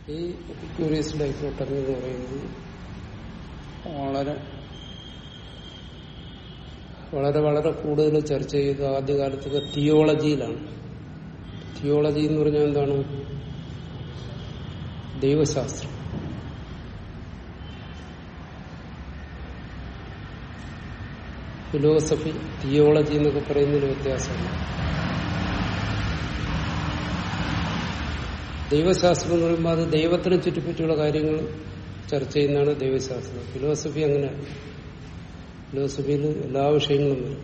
ഈ എപ്പിക്യൂറിയസ് ഡൈക്കോട്ടമി എന്ന് പറയുന്നത് വളരെ വളരെ വളരെ കൂടുതൽ ചർച്ച ചെയ്ത ആദ്യകാലത്തൊക്കെ തിയോളജിയിലാണ് തിയോളജി എന്ന് പറഞ്ഞാൽ എന്താണ് ദൈവശാസ്ത്രം ഫിലോസഫി തിയോളജി എന്നൊക്കെ പറയുന്നതിന് വ്യത്യാസമാണ് ദൈവശാസ്ത്രം എന്ന് പറയുമ്പോൾ അത് ദൈവത്തിനെ ചുറ്റിപ്പറ്റിയുള്ള കാര്യങ്ങൾ ചർച്ച ചെയ്യുന്നതാണ് ദൈവശാസ്ത്രം ഫിലോസഫി അങ്ങനെയാണ് ഫിലോസഫിയിൽ എല്ലാ വിഷയങ്ങളും വരും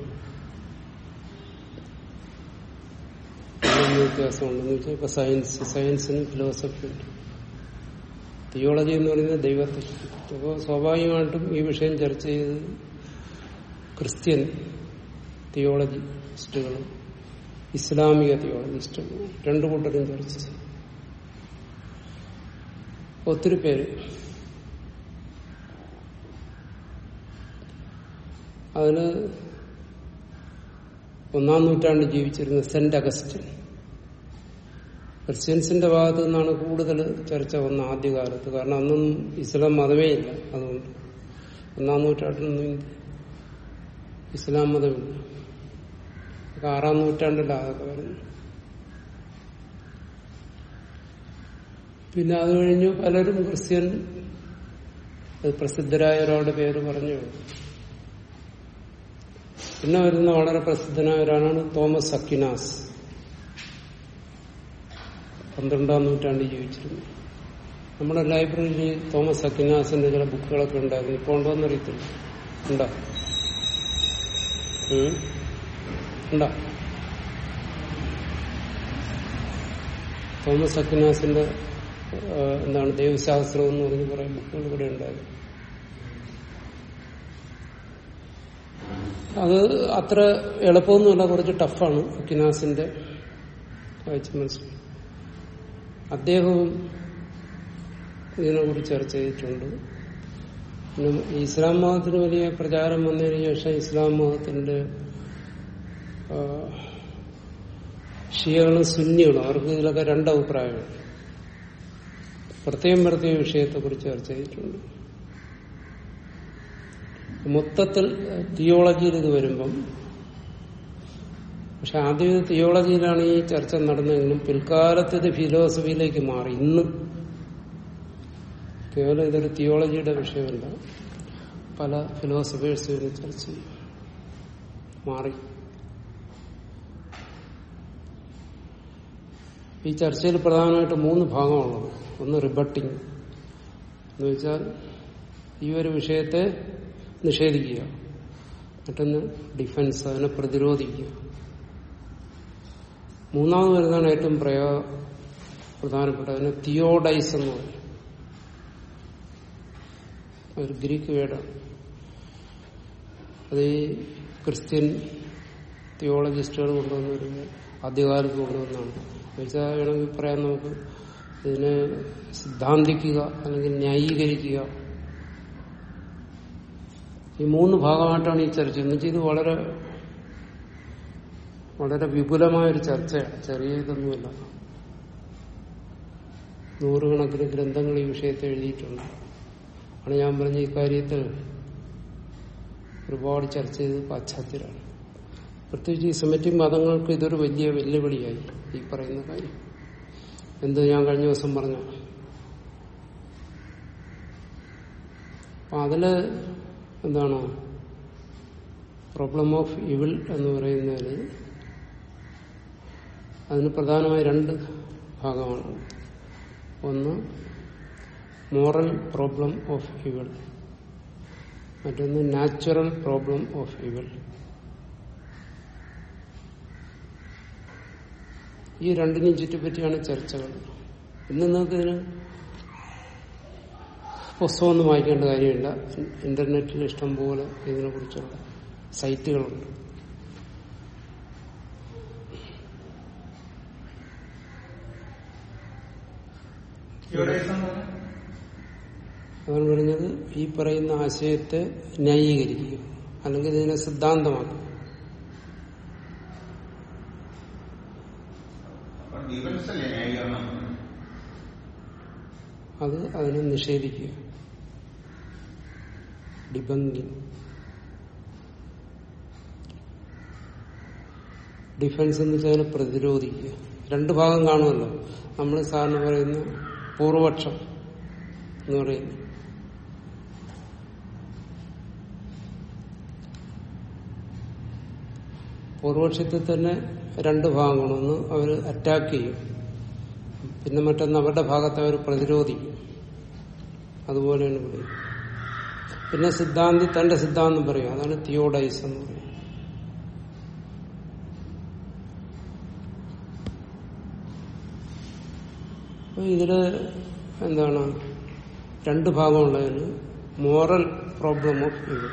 അതിലൊന്നും വ്യത്യാസമുണ്ടെന്ന് വെച്ചാൽ ഇപ്പൊ സയൻസ് സയൻസിനും ഫിലോസഫി ഉണ്ട് തിയോളജി എന്ന് പറയുന്നത് ദൈവത്തെ ചുറ്റിപ്പറ്റി അപ്പോൾ സ്വാഭാവികമായിട്ടും ഈ വിഷയം ചർച്ച ചെയ്ത് ക്രിസ്ത്യൻ തിയോളജിസ്റ്റുകളും ഇസ്ലാമിക തിയോളജിസ്റ്റുകളും രണ്ടു കൂട്ടരും ചർച്ച ചെയ്തു ഒത്തിരി പേര് അതിന് ഒന്നാം നൂറ്റാണ്ട് ജീവിച്ചിരുന്ന സെന്റ് അഗസ്റ്റിൻ ക്രിസ്ത്യൻസിന്റെ ഭാഗത്തു നിന്നാണ് കൂടുതൽ ചർച്ച വന്ന ആദ്യകാലത്ത് കാരണം അന്നൊന്നും ഇസ്ലാം മതമേ ഇല്ല അതുകൊണ്ട് ഒന്നാം നൂറ്റാണ്ടിലൊന്നും ഇസ്ലാം മതമില്ല അതൊക്കെ ആറാം നൂറ്റാണ്ടിലാണ് അതൊക്കെ വരുന്നത് പിന്നെ അത് കഴിഞ്ഞു പലരും ക്രിസ്ത്യൻ അത് പ്രസിദ്ധരായ ഒരാളുടെ പേര് പറഞ്ഞു പിന്നെ വരുന്ന വളരെ പ്രസിദ്ധനായ ഒരാളാണ് തോമസ് അക്കിനാസ് പന്ത്രണ്ടാം നൂറ്റാണ്ടിൽ ജീവിച്ചിരുന്നു നമ്മുടെ ലൈബ്രറിയിൽ തോമസ് അക്കിനാസിന്റെ ചില ബുക്കുകളൊക്കെ ഉണ്ടായിരുന്നു ഇപ്പോൾ ഉണ്ടോന്ന് അറിയത്തില്ല ഉണ്ടോ ഉം? ഉണ്ടോ തോമസ് അക്കിനാസിന്റെ ആ, എന്താണ് ദൈവശാസ്ത്രം എന്ന് പറഞ്ഞ് കുറെ ബുക്കുകൾ ഇവിടെ ഉണ്ടായിരുന്നു അത് അത്ര എളുപ്പമൊന്നുമല്ല കുറച്ച് ടഫാണ് അക്കിനാസിന്റെ വായിച്ച് മനസ്സിലായി അദ്ദേഹവും ഇതിനെക്കുറിച്ച് ചർച്ച ചെയ്തിട്ടുണ്ട് പിന്നെ ഇസ്ലാം മതത്തിന് വലിയ പ്രചാരം വന്നതിന് ശേഷം ഇസ്ലാം മതത്തിന്റെ ആ, ഷിയകളും സുന്നികളും അവർക്ക് ഇതിലൊക്കെ രണ്ട് അഭിപ്രായമാണ് പ്രത്യേകം പ്രത്യേക വിഷയത്തെക്കുറിച്ച് ചർച്ച ചെയ്തിട്ടുണ്ട് മൊത്തത്തിൽ തിയോളജിയിൽ ഇത് വരുമ്പം പക്ഷെ ആദ്യം ഇത് തിയോളജിയിലാണ് ഈ ചർച്ച നടന്നതെങ്കിലും പിൽക്കാലത്ത് ഇത് ഫിലോസഫിയിലേക്ക് മാറി ഇന്ന് കേവലം ഇതൊരു തിയോളജിയുടെ വിഷയമല്ല പല ഫിലോസഫേഴ്സും ഇത് ചർച്ച ചെയ്യും മാറി ഈ ചർച്ചയിൽ പ്രധാനമായിട്ട് മൂന്ന് ഭാഗമുള്ളത് ഒന്ന് റിബട്ടിങ് എന്ന് വെച്ചാൽ ഈ ഒരു വിഷയത്തെ നിഷേധിക്കുക മറ്റൊന്ന് ഡിഫൻസ് അതിനെ പ്രതിരോധിക്കുക മൂന്നാമത് വരുന്നതാണ് ഏറ്റവും പ്രയോ പ്രധാനപ്പെട്ട അതിന് തിയോഡൈസ് എന്ന് പറയും ഒരു ഗ്രീക്ക് വേർഡാണ് അത് ഈ ക്രിസ്ത്യൻ തിയോളജിസ്റ്റുകൾ കൊണ്ടുവന്നൊരു ആദ്യകാലത്ത് കൊണ്ടുവന്നാണ് വെച്ചാൽ വേണമെങ്കിൽ പറയാൻ നമുക്ക് ഇതിനെ സിദ്ധാന്തിക്കുക അല്ലെങ്കിൽ ന്യായീകരിക്കുക ഈ മൂന്ന് ഭാഗമായിട്ടാണ് ഈ ചർച്ച എന്നുവെച്ചാൽ ഇത് വളരെ വളരെ വിപുലമായൊരു ചർച്ചയാണ് ചെറിയ ഇതൊന്നുമല്ല നൂറുകണക്കിന് ഗ്രന്ഥങ്ങൾ ഈ വിഷയത്തെ എഴുതിയിട്ടുണ്ട് ആണ് ഞാൻ പറഞ്ഞ ഈ കാര്യത്തിൽ ഒരുപാട് ചർച്ച ചെയ്ത് പാശ്ചാത്യരാണ് പ്രത്യേകിച്ച് ഈ സെമറ്റിക് മതങ്ങൾക്ക് ഇതൊരു വലിയ വെല്ലുവിളിയായി ഈ പറയുന്ന കാര്യം എന്ത് ഞാൻ കഴിഞ്ഞ ദിവസം പറഞ്ഞു അപ്പൊ അതില് എന്താണ് പ്രോബ്ലം ഓഫ് ഇവിൾ എന്ന് പറയുന്നതിൽ അതിന് പ്രധാനമായി രണ്ട് ഭാഗമാണ് ഒന്ന് മോറൽ പ്രോബ്ലം ഓഫ് ഇവിൾ മറ്റൊന്ന് നാച്ചുറൽ പ്രോബ്ലം ഓഫ് ഇവിൾ ഈ രണ്ടിനെയും ചുറ്റിപ്പറ്റിയാണ് ചർച്ചകൾ ഇന്ന് നിങ്ങൾക്ക് ഇതിന് പുസ്തകമൊന്നും വായിക്കേണ്ട കാര്യമില്ല ഇന്റർനെറ്റിൽ ഇഷ്ടംപോലെ ഇതിനെ കുറിച്ചുള്ള സൈറ്റുകളുണ്ട് അതാണ് പറഞ്ഞത് ഈ പറയുന്ന ആശയത്തെ ന്യായീകരിക്കുക അല്ലെങ്കിൽ ഇതിനെ സിദ്ധാന്തമാക്കുക ഡിഫൻസ് അല്ലേ ന്യായീകരണം അത് അതിനെ നിഷേധിക്കുക ഡിബങ്കിങ് ഡിഫൻസ് എന്ന് വെച്ചാൽ അതിനെ പ്രതിരോധിക്കുക രണ്ട് ഭാഗം കാണുമല്ലോ നമ്മൾ സാറിന് പറയുന്ന പൂർവപക്ഷം എന്ന് പറയുന്നു പൂർവപക്ഷത്തിൽ തന്നെ രണ്ട് ഭാഗങ്ങൾ ഒന്ന് അവർ അറ്റാക്ക് ചെയ്യും പിന്നെ മറ്റൊന്ന് അവരുടെ ഭാഗത്ത് അവർ പ്രതിരോധിക്കും അതുപോലെയാണ് ഇവിടെ പിന്നെ സിദ്ധാന്തി തന്റെ സിദ്ധാന്തം പറയും അതാണ് തിയോഡൈസ് എന്ന് പറയും അപ്പൊ ഇതില് എന്താണ് രണ്ട് ഭാഗമുള്ളതിന് മോറൽ പ്രോബ്ലം ഓഫ് ഇത്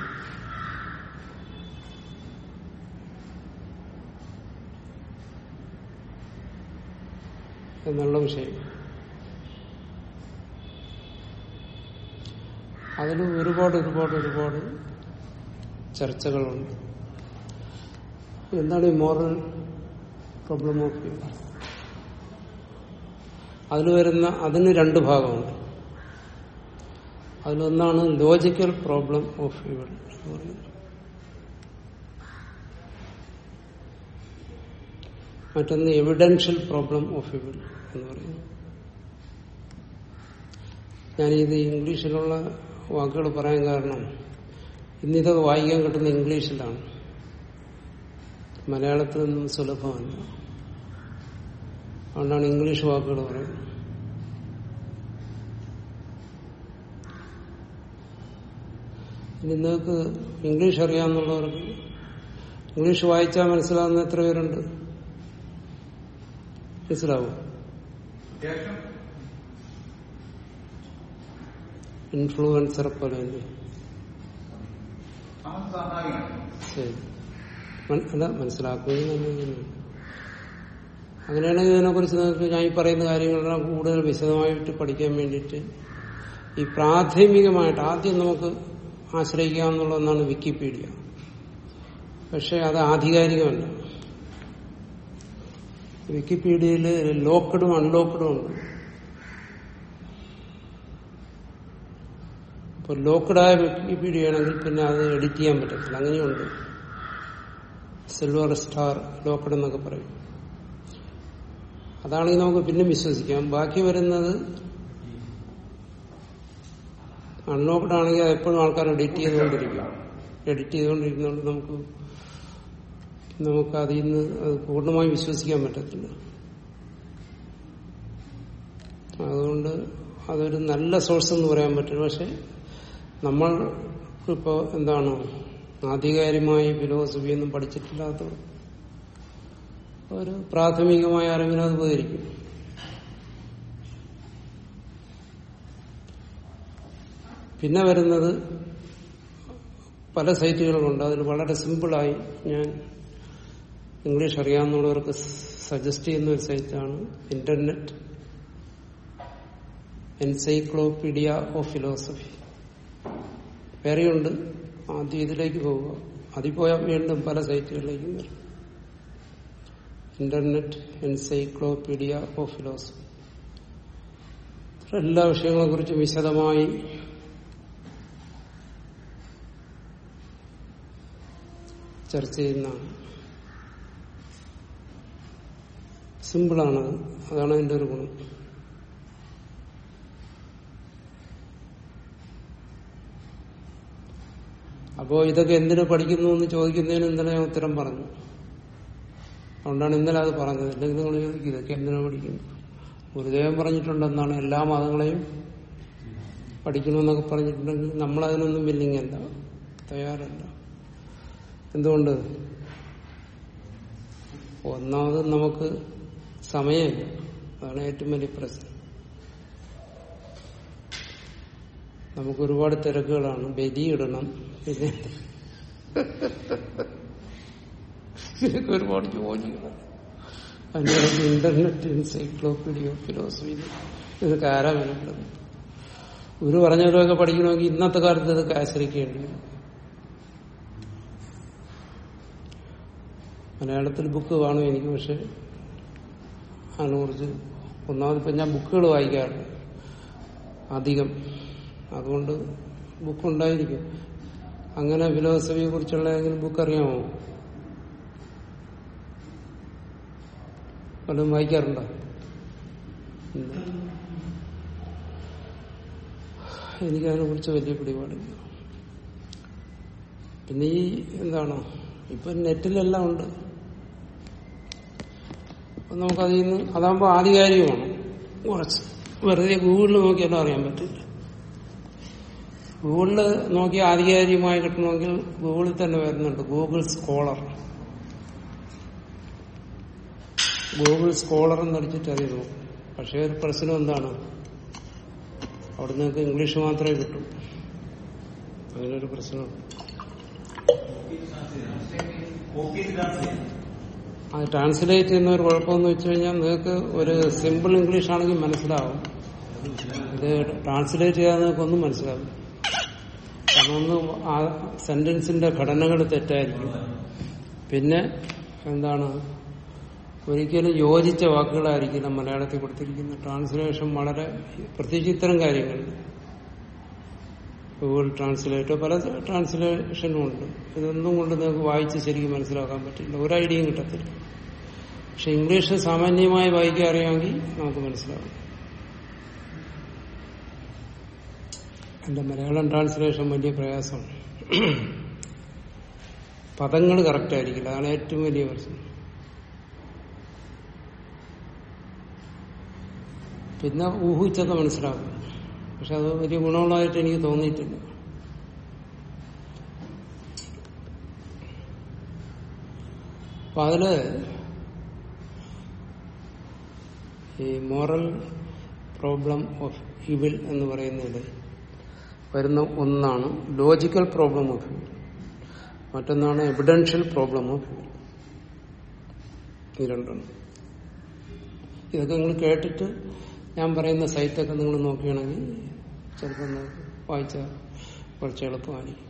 എന്നുള്ള വിഷയം അതിൽ ഒരുപാട് ഒരുപാട് ഒരുപാട് ചർച്ചകളുണ്ട് എന്താണ് ഈ മോറൽ പ്രോബ്ലം ഓഫ് വ്യൂ അതിൽ വരുന്ന അതിന് രണ്ട് ഭാഗമുണ്ട് അതിലൊന്നാണ് ലോജിക്കൽ പ്രോബ്ലം ഓഫ് ഇവൾ എന്ന് പറയുന്നത് മറ്റൊന്ന് എവിഡൻഷ്യൽ പ്രോബ്ലം ഓഫ് ഇവൾ എന്ന് പറയുന്നു ഞാനിത് ഇംഗ്ലീഷിലുള്ള വാക്കുകൾ പറയാൻ കാരണം ഇന്നിതൊക്കെ വായിക്കാൻ കിട്ടുന്ന ഇംഗ്ലീഷിലാണ് മലയാളത്തിൽ നിന്നും സുലഭമല്ല അതുകൊണ്ടാണ് ഇംഗ്ലീഷ് വാക്കുകൾ പറയുന്നത് ഇനി നിങ്ങൾക്ക് ഇംഗ്ലീഷ് അറിയാമെന്നുള്ളവർക്ക് ഇംഗ്ലീഷ് വായിച്ചാൽ മനസ്സിലാവുന്ന എത്ര പേരുണ്ട് മനസ്സിലാവും ഇൻഫ്ലുവൻസർ പോലെ തന്നെ ശരി മൻ- അല്ല മനസ്സിലാക്കുകയും നല്ലതാണ് അങ്ങനെയാണെങ്കിൽ ഇതിനെക്കുറിച്ച് നിങ്ങൾക്ക് ഞാൻ ഈ പറയുന്ന കാര്യങ്ങളെല്ലാം കൂടുതൽ വിശദമായിട്ട് പഠിക്കാൻ വേണ്ടിയിട്ട് ഈ പ്രാഥമികമായിട്ട് ആദ്യം നമുക്ക് ആശ്രയിക്കാവുന്നുള്ള ഒന്നാണ് വിക്കിപീഡിയ പക്ഷെ അത് ആധികാരികമല്ല വിക്കിപീഡിയയിൽ ലോക്കഡും അൺലോക്കഡും ഉണ്ട് ഇപ്പൊ ലോക്കഡായ വിക്കിപീഡിയ ആണെങ്കിൽ പിന്നെ അത് എഡിറ്റ് ചെയ്യാൻ പറ്റത്തില്ല അങ്ങനെയുണ്ട് സിൽവർ സ്റ്റാർ ലോക്കഡ് എന്നൊക്കെ പറയും അതാണെങ്കിൽ നമുക്ക് പിന്നെ വിശ്വസിക്കാം ബാക്കി വരുന്നത് അൺലോക്കഡ് ആണെങ്കിൽ അത് എപ്പോഴും ആൾക്കാർ എഡിറ്റ് ചെയ്തുകൊണ്ടിരിക്കും എഡിറ്റ് ചെയ്തുകൊണ്ടിരിക്കുന്നതുകൊണ്ട് നമുക്ക് നമുക്ക് അതിൽ നിന്ന് അത് പൂർണ്ണമായി വിശ്വസിക്കാൻ പറ്റത്തില്ല അതുകൊണ്ട് അതൊരു നല്ല സോഴ്സ് എന്ന് പറയാൻ പറ്റില്ല പക്ഷെ നമ്മൾ ഇപ്പോ എന്താണ് ആധികാരികമായി ഫിലോസഫി ഒന്നും പഠിച്ചിട്ടില്ലാത്ത ഒരു പ്രാഥമികമായ അറിവിന് അത് ഉപകരിക്കും പിന്നെ വരുന്നത് പല സൈറ്റുകളുണ്ട് അതിൽ വളരെ സിമ്പിളായി ഞാൻ ഇംഗ്ലീഷ് അറിയാവുന്നവർക്ക് സജസ്റ്റ് ചെയ്യുന്ന ഒരു സൈറ്റാണ് ഇന്റർനെറ്റ് എൻസൈക്ലോപീഡിയ ഓഫ് ഫിലോസഫി വേറെയുണ്ട് ആദ്യം ഇതിലേക്ക് പോവുക അതിൽ പോയാൽ വീണ്ടും പല സൈറ്റുകളിലേക്കും വരും ഇന്റർനെറ്റ് എൻസൈക്ലോപീഡിയ ഓഫ് ഫിലോസഫി എല്ലാ വിഷയങ്ങളെ കുറിച്ച് വിശദമായി ചർച്ച ചെയ്യുന്നതാണ് സിമ്പിളാണത് അതാണ് അതിന്റെ ഒരു ഗുണം അപ്പോ ഇതൊക്കെ എന്തിനു പഠിക്കുന്നു എന്ന് ചോദിക്കുന്നതിന് ഇന്നലെ ഞാൻ ഉത്തരം പറഞ്ഞു അതുകൊണ്ടാണ് ഇന്നലെ അത് പറഞ്ഞത് അല്ലെങ്കിൽ നിങ്ങൾ ചോദിക്കും ഇതൊക്കെ എന്തിനാ പഠിക്കുന്നു ഗുരുദേവൻ പറഞ്ഞിട്ടുണ്ടെന്നാണ് എല്ലാ മതങ്ങളെയും പഠിക്കണമെന്നൊക്കെ പറഞ്ഞിട്ടുണ്ടെങ്കിൽ നമ്മളതിനൊന്നും ബില്ലിങ് അല്ല തയ്യാറല്ല എന്തുകൊണ്ട് ഒന്നാമത് നമുക്ക് സമയമില്ല അതാണ് ഏറ്റവും വലിയ പ്രശ്നം നമുക്ക് ഒരുപാട് തിരക്കുകളാണ് ബലിയിടണം പിന്നെ ഇതിനൊക്കെ ഒരുപാട് ജോലികളാണ് അതിനിടയ്ക്ക് ഇന്റർനെറ്റ് എൻസൈക്ലോപീഡിയ ഫിലോസഫി ഇതൊക്കെ ആരാ വിലപ്പെടുന്നത് ഗുരു പറഞ്ഞവരൊക്കെ പഠിക്കണമെങ്കിൽ ഇന്നത്തെ കാലത്ത് ഇതൊക്കെ ആശ്രയിക്കേണ്ടി വരും മലയാളത്തിൽ ബുക്ക് കാണും എനിക്ക് പക്ഷെ അതിനെക്കുറിച്ച് ഒന്നാമത് ഇപ്പം ഞാൻ ബുക്കുകൾ വായിക്കാറുണ്ട് അധികം അതുകൊണ്ട് ബുക്ക് ഉണ്ടായിരിക്കും അങ്ങനെ ഫിലോസഫിയെ കുറിച്ചുള്ള ഏതെങ്കിലും ബുക്ക് അറിയാമോ വല്ലതും വായിക്കാറുണ്ടോ ഇല്ല. എനിക്കതിനെ കുറിച്ച് വലിയ പിടിപാടില്ല പിന്നെ ഈ എന്താണ് ഇപ്പൊ നെറ്റിലെല്ലാം ഉണ്ട് അപ്പൊ നമുക്കതിൽ നിന്ന് അതാകുമ്പോൾ ആധികാരികമാണ് കുറച്ച് വെറുതെ ഗൂഗിളിൽ നോക്കിയാലും അറിയാൻ പറ്റില്ല ഗൂഗിളിൽ നോക്കി ആധികാരികമായി കിട്ടണമെങ്കിൽ ഗൂഗിളിൽ തന്നെ വരുന്നുണ്ട് ഗൂഗിൾ സ്കോളർ ഗൂഗിൾ സ്കോളർ എന്നടിച്ചിട്ട് അറിയ നോക്കും പക്ഷേ ഒരു പ്രശ്നം എന്താണ് അവിടെ നിങ്ങൾക്ക് ഇംഗ്ലീഷ് മാത്രമേ കിട്ടൂ അങ്ങനെ ഒരു പ്രശ്നമുണ്ട് അത് ട്രാൻസ്ലേറ്റ് ചെയ്യുന്ന ഒരു കുഴപ്പമെന്ന് വെച്ച് കഴിഞ്ഞാൽ നിങ്ങൾക്ക് ഒരു സിമ്പിൾ ഇംഗ്ലീഷ് ആണെങ്കിൽ മനസ്സിലാവും ഇത് ട്രാൻസ്ലേറ്റ് ചെയ്യാതെ നിങ്ങൾക്ക് ഒന്നും മനസ്സിലാവും കാരണം ഒന്ന് ആ സെന്റൻസിന്റെ ഘടനകൾ തെറ്റായിരിക്കും പിന്നെ എന്താണ് ഒരിക്കലും യോജിച്ച വാക്കുകളായിരിക്കില്ല മലയാളത്തിൽ കൊടുത്തിരിക്കുന്ന ട്രാൻസ്ലേഷൻ വളരെ പ്രത്യേകിച്ച് ഇത്തരം കാര്യങ്ങൾ ഗൂഗിൾ ട്രാൻസ്ലേറ്റോ പല ട്രാൻസ്ലേഷനും ഉണ്ട് ഇതൊന്നും കൊണ്ട് നിങ്ങൾക്ക് വായിച്ച് ശരിക്കും മനസ്സിലാക്കാൻ പറ്റില്ല ഒരു ഐഡിയയും കിട്ടത്തില്ല പക്ഷെ ഇംഗ്ലീഷ് സാമാന്യമായി വായിക്കാൻ അറിയാമെങ്കിൽ നമുക്ക് മനസ്സിലാവും എന്റെ മലയാളം ട്രാൻസ്ലേഷൻ വലിയ പ്രയാസമാണ് പദങ്ങൾ കറക്റ്റ് ആയിരിക്കില്ല അതാണ് ഏറ്റവും വലിയ പ്രശ്നം പിന്നെ ഊഹിച്ചൊക്കെ മനസ്സിലാവും പക്ഷെ അത് വലിയ ഗുണമുള്ളതായിട്ട് എനിക്ക് തോന്നിയിട്ടില്ല അപ്പൊ അതില് ഈ മോറൽ പ്രോബ്ലം ഓഫ് ഇവിൽ എന്ന് പറയുന്നത് വരുന്ന ഒന്നാണ് ലോജിക്കൽ പ്രോബ്ലം ഓഫ് ഇവിൽ മറ്റൊന്നാണ് എവിഡൻഷ്യൽ പ്രോബ്ലം ഓഫ് ഇവിൽ ഈ രണ്ടെണ്ണം ഇതൊക്കെ നിങ്ങൾ കേട്ടിട്ട് ഞാൻ പറയുന്ന സൈറ്റൊക്കെ നിങ്ങൾ നോക്കുകയാണെങ്കിൽ ചിലപ്പോൾ ഒന്ന് വായിച്ചാൽ കുറച്ച് എളുപ്പമായിരിക്കും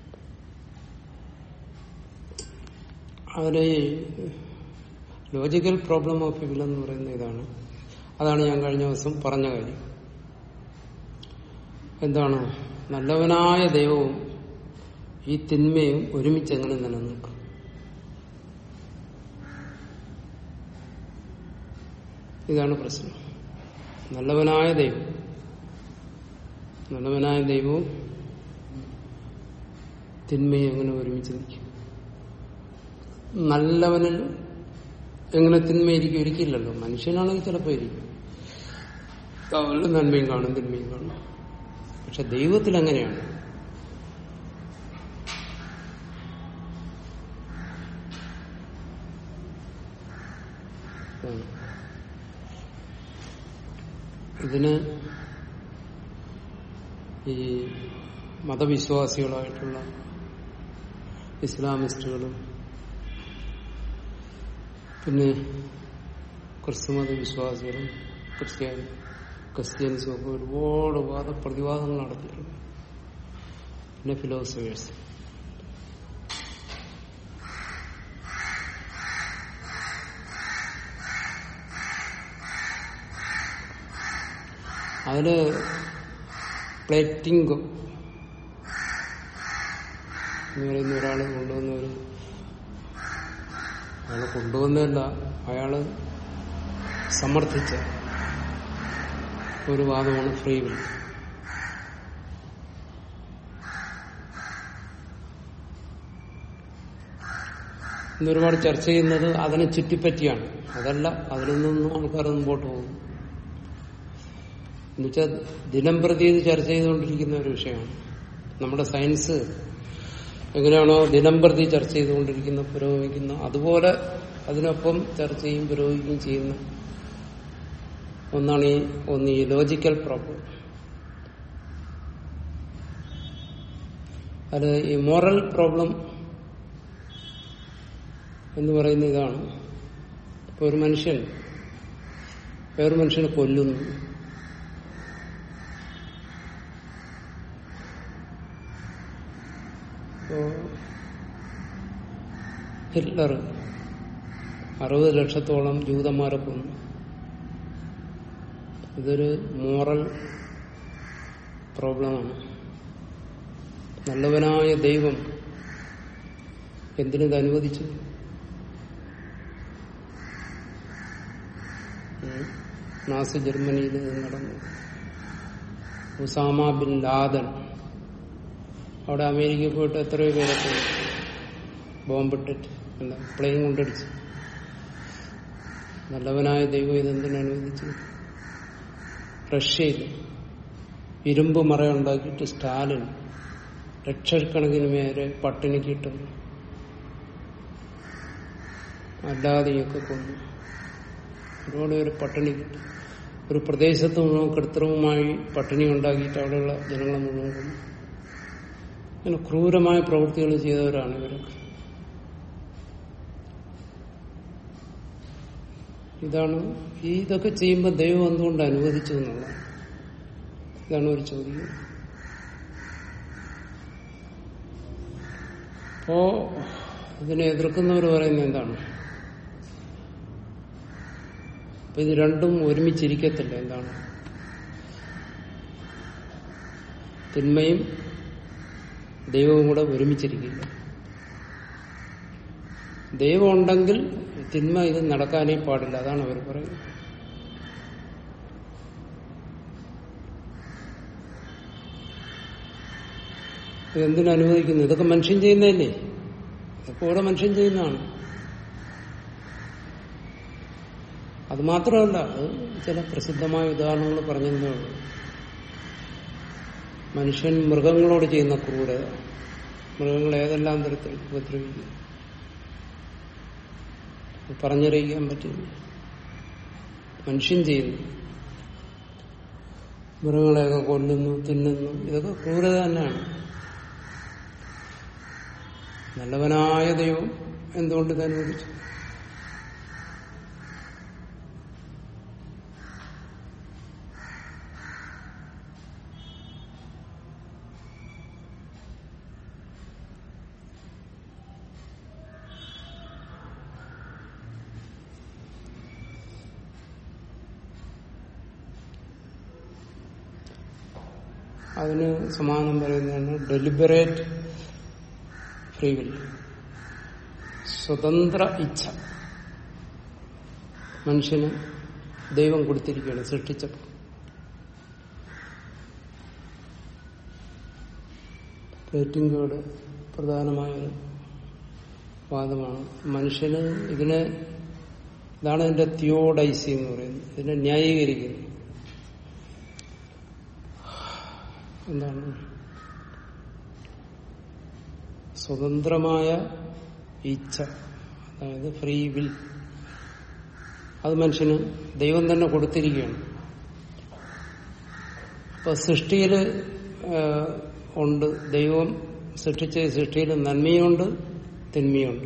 അതിൽ ലോജിക്കൽ പ്രോബ്ലം ഓഫ് ഇവിൽ എന്ന് പറയുന്ന ഇതാണ് അതാണ് ഞാൻ കഴിഞ്ഞ ദിവസം പറഞ്ഞ കാര്യം എന്താണ് നല്ലവനായ ദൈവവും ഈ തിന്മയും ഒരുമിച്ച് എങ്ങനെ നിലനിൽക്കും ഇതാണ് പ്രശ്നം നല്ലവനായ ദൈവം നല്ലവനായ ദൈവവും തിന്മയും എങ്ങനെ ഒരുമിച്ച് നിൽക്കും നല്ലവനിൽ എങ്ങനെ തിന്മയിരിക്കും ഒരിക്കില്ലല്ലോ മനുഷ്യനാണെങ്കിൽ ചിലപ്പോൾ ഇരിക്കും അവരിൽ നന്മയും കാണും തിന്മയും കാണും പക്ഷെ ദൈവത്തിൽ അങ്ങനെയാണ് ആണ്. ഇതിന് ഈ മതവിശ്വാസികളായിട്ടുള്ള ഇസ്ലാമിസ്റ്റുകളും പിന്നെ ക്രിസ്തുമത വിശ്വാസികളും ക്രിസ്ത്യാനി ക്രിസ്ത്യൻസും ഒക്കെ ഒരുപാട് വാദപ്രതിവാദങ്ങൾ നടത്തിയിട്ടുണ്ട് പിന്നെ ഫിലോസഫേഴ്സ് അതില് പ്ലേറ്റിംഗ് എന്ന് പറയുന്ന ഒരാള് കൊണ്ടുവന്ന ഒരു അയാള് കൊണ്ടുവന്നതല്ല അയാള് സമർത്ഥിച്ച ഒരു വാദമാണ് ഫ്രീ വിൽ ഇന്ന് ഒരുപാട് ചർച്ച ചെയ്യുന്നത് അതിനെ ചുറ്റിപ്പറ്റിയാണ് അതല്ല അതിൽ നിന്നും ആൾക്കാർ മുമ്പോട്ട് പോകും എന്നുവെച്ചാൽ ദിനം പ്രതി ഇത് ചർച്ച ചെയ്തുകൊണ്ടിരിക്കുന്ന ഒരു വിഷയമാണ് നമ്മുടെ സയൻസ് എങ്ങനെയാണോ ദിനം പ്രതി ചർച്ച ചെയ്തുകൊണ്ടിരിക്കുന്ന പുരോഗമിക്കുന്ന അതുപോലെ അതിനൊപ്പം ചർച്ചയും പുരോഗമിക്കുകയും ചെയ്യുന്ന ഒന്നാണ് ഈ ഒന്ന് ഈ ലോജിക്കൽ പ്രോബ്ലം അത് ഈ മോറൽ പ്രോബ്ലം എന്ന് പറയുന്ന ഇതാണ് ഇപ്പൊ ഒരു മനുഷ്യൻ വേറൊരു മനുഷ്യനെ കൊല്ലുന്നു ഇപ്പോ ഹിറ്റ്ലർ അറുപത് ലക്ഷത്തോളം ജൂതന്മാരെ കൊന്നു ഇതൊരു മോറൽ പ്രോബ്ലം ആണ്. മോറൽ പ്രോബ്ലം എന്ന് പറയുന്നത് ഇതാണ് ഇപ്പൊ ഒരു മനുഷ്യൻ വേറൊരു മനുഷ്യനെ കൊല്ലുന്നു. ഇപ്പോ ഹിറ്റ്ലർ അറുപത് ലക്ഷത്തോളം ജൂതന്മാരെ കൊന്നു. ഇതൊരു മോറൽ പ്രോബ്ലം ആണ്. പ്രോബ്ലമാണ് നല്ലവനായ ദൈവം എന്തിനത് അനുവദിച്ചു ഉം. നാസി ജർമ്മനിയിൽ ഇത് നടന്നു ഉസാമ ബിൻ ലാദൻ അവിടെ അമേരിക്കയിൽ പോയിട്ട് എത്രയോ പേരെ പോയി ബോംബിട്ടിട്ട് എന്താ പ്ലെയിൻ കൊണ്ടടിച്ചു നല്ലവനായ ദൈവം ഇതെന്തിനു അനുവദിച്ചു റഷ്യയിൽ ഇരുമ്പ് മറയുണ്ടാക്കിയിട്ട് സ്റ്റാലിൻ ലക്ഷക്കണക്കിന് പേരെ പട്ടിണിക്കിട്ടു അല്ലാതെയൊക്കെ കൊന്നു ഒരുപാട് പേര് പട്ടിണി കിട്ടി ഒരു പ്രദേശത്ത് മുഴുവൻ കൃത്രിമമായി പട്ടിണി ഉണ്ടാക്കിയിട്ട് അവിടെയുള്ള ജനങ്ങളെ മുഴുവൻ കൊന്നു അങ്ങനെ ക്രൂരമായ പ്രവൃത്തികൾ ചെയ്തവരാണ് ഇവരൊക്കെ ഇതാണ് ഈ ഇതൊക്കെ ചെയ്യുമ്പോൾ ദൈവം എന്തുകൊണ്ട് അനുവദിച്ചു എന്നുള്ളതാണ് ഇതാണ് ഒരു ചോദ്യം അപ്പോ ഇതിനെ എതിർക്കുന്നവർ പറയുന്നത് എന്താണ് അപ്പൊ ഇത് രണ്ടും ഒരുമിച്ചിരിക്കത്തില്ല എന്താണ് തിന്മയും ദൈവവും കൂടെ ഒരുമിച്ചിരിക്കില്ല ദൈവം ഉണ്ടെങ്കിൽ തിന്മ ഇത് നടക്കാനേ പാടില്ല അതാണ് അവർ പറയുന്നത് ഇതെന്തിനനുവദിക്കുന്നു ഇതൊക്കെ മനുഷ്യൻ ചെയ്യുന്നതല്ലേ ഇതൊക്കെ ഓരോ മനുഷ്യൻ ചെയ്യുന്നതാണ് അത് മാത്രമല്ല അത് ചില പ്രസിദ്ധമായ ഉദാഹരണങ്ങൾ പറഞ്ഞതേ ഉള്ളൂ മനുഷ്യൻ മൃഗങ്ങളോട് ചെയ്യുന്ന ക്രൂരത മൃഗങ്ങൾ ഏതെല്ലാം തരത്തിൽ ഉപദ്രവിക്കും അത് പറഞ്ഞറിയിക്കാൻ പറ്റില്ല മനുഷ്യൻ ചെയ്യുന്നു മൃഗങ്ങളെയൊക്കെ കൊല്ലുന്നു തിന്നുന്നു ഇതൊക്കെ ക്രൂരത തന്നെയാണ് നല്ലവനായ ദൈവം എന്തുകൊണ്ട് ഇത് അനുവദിച്ചു അതിന് സമാനം പറയുന്നതാണ് ഡെലിബറേറ്റ് ഫ്രീ വിൽ സ്വതന്ത്ര ഇച്ഛ മനുഷ്യന് ദൈവം കൊടുത്തിരിക്കുകയാണ് സൃഷ്ടിച്ചപ്പോൾ പ്ലേറ്റിംഗോട് പ്രധാനമായൊരു വാദമാണ് മനുഷ്യന് ഇതിനെ ഇതാണ് ഇതിന്റെ തിയോഡൈസി എന്ന് പറയുന്നത് ഇതിനെ ന്യായീകരിക്കുന്നു എന്താണ് സ്വതന്ത്രമായ ഇച്ഛ അതായത് ഫ്രീ വിൽ അത് മനുഷ്യന് ദൈവം തന്നെ കൊടുത്തിരിക്കുകയാണ് ഇപ്പൊ സൃഷ്ടിയിൽ ഉണ്ട് ദൈവം സൃഷ്ടിച്ച സൃഷ്ടിയിൽ നന്മയുണ്ട് തിന്മയുണ്ട്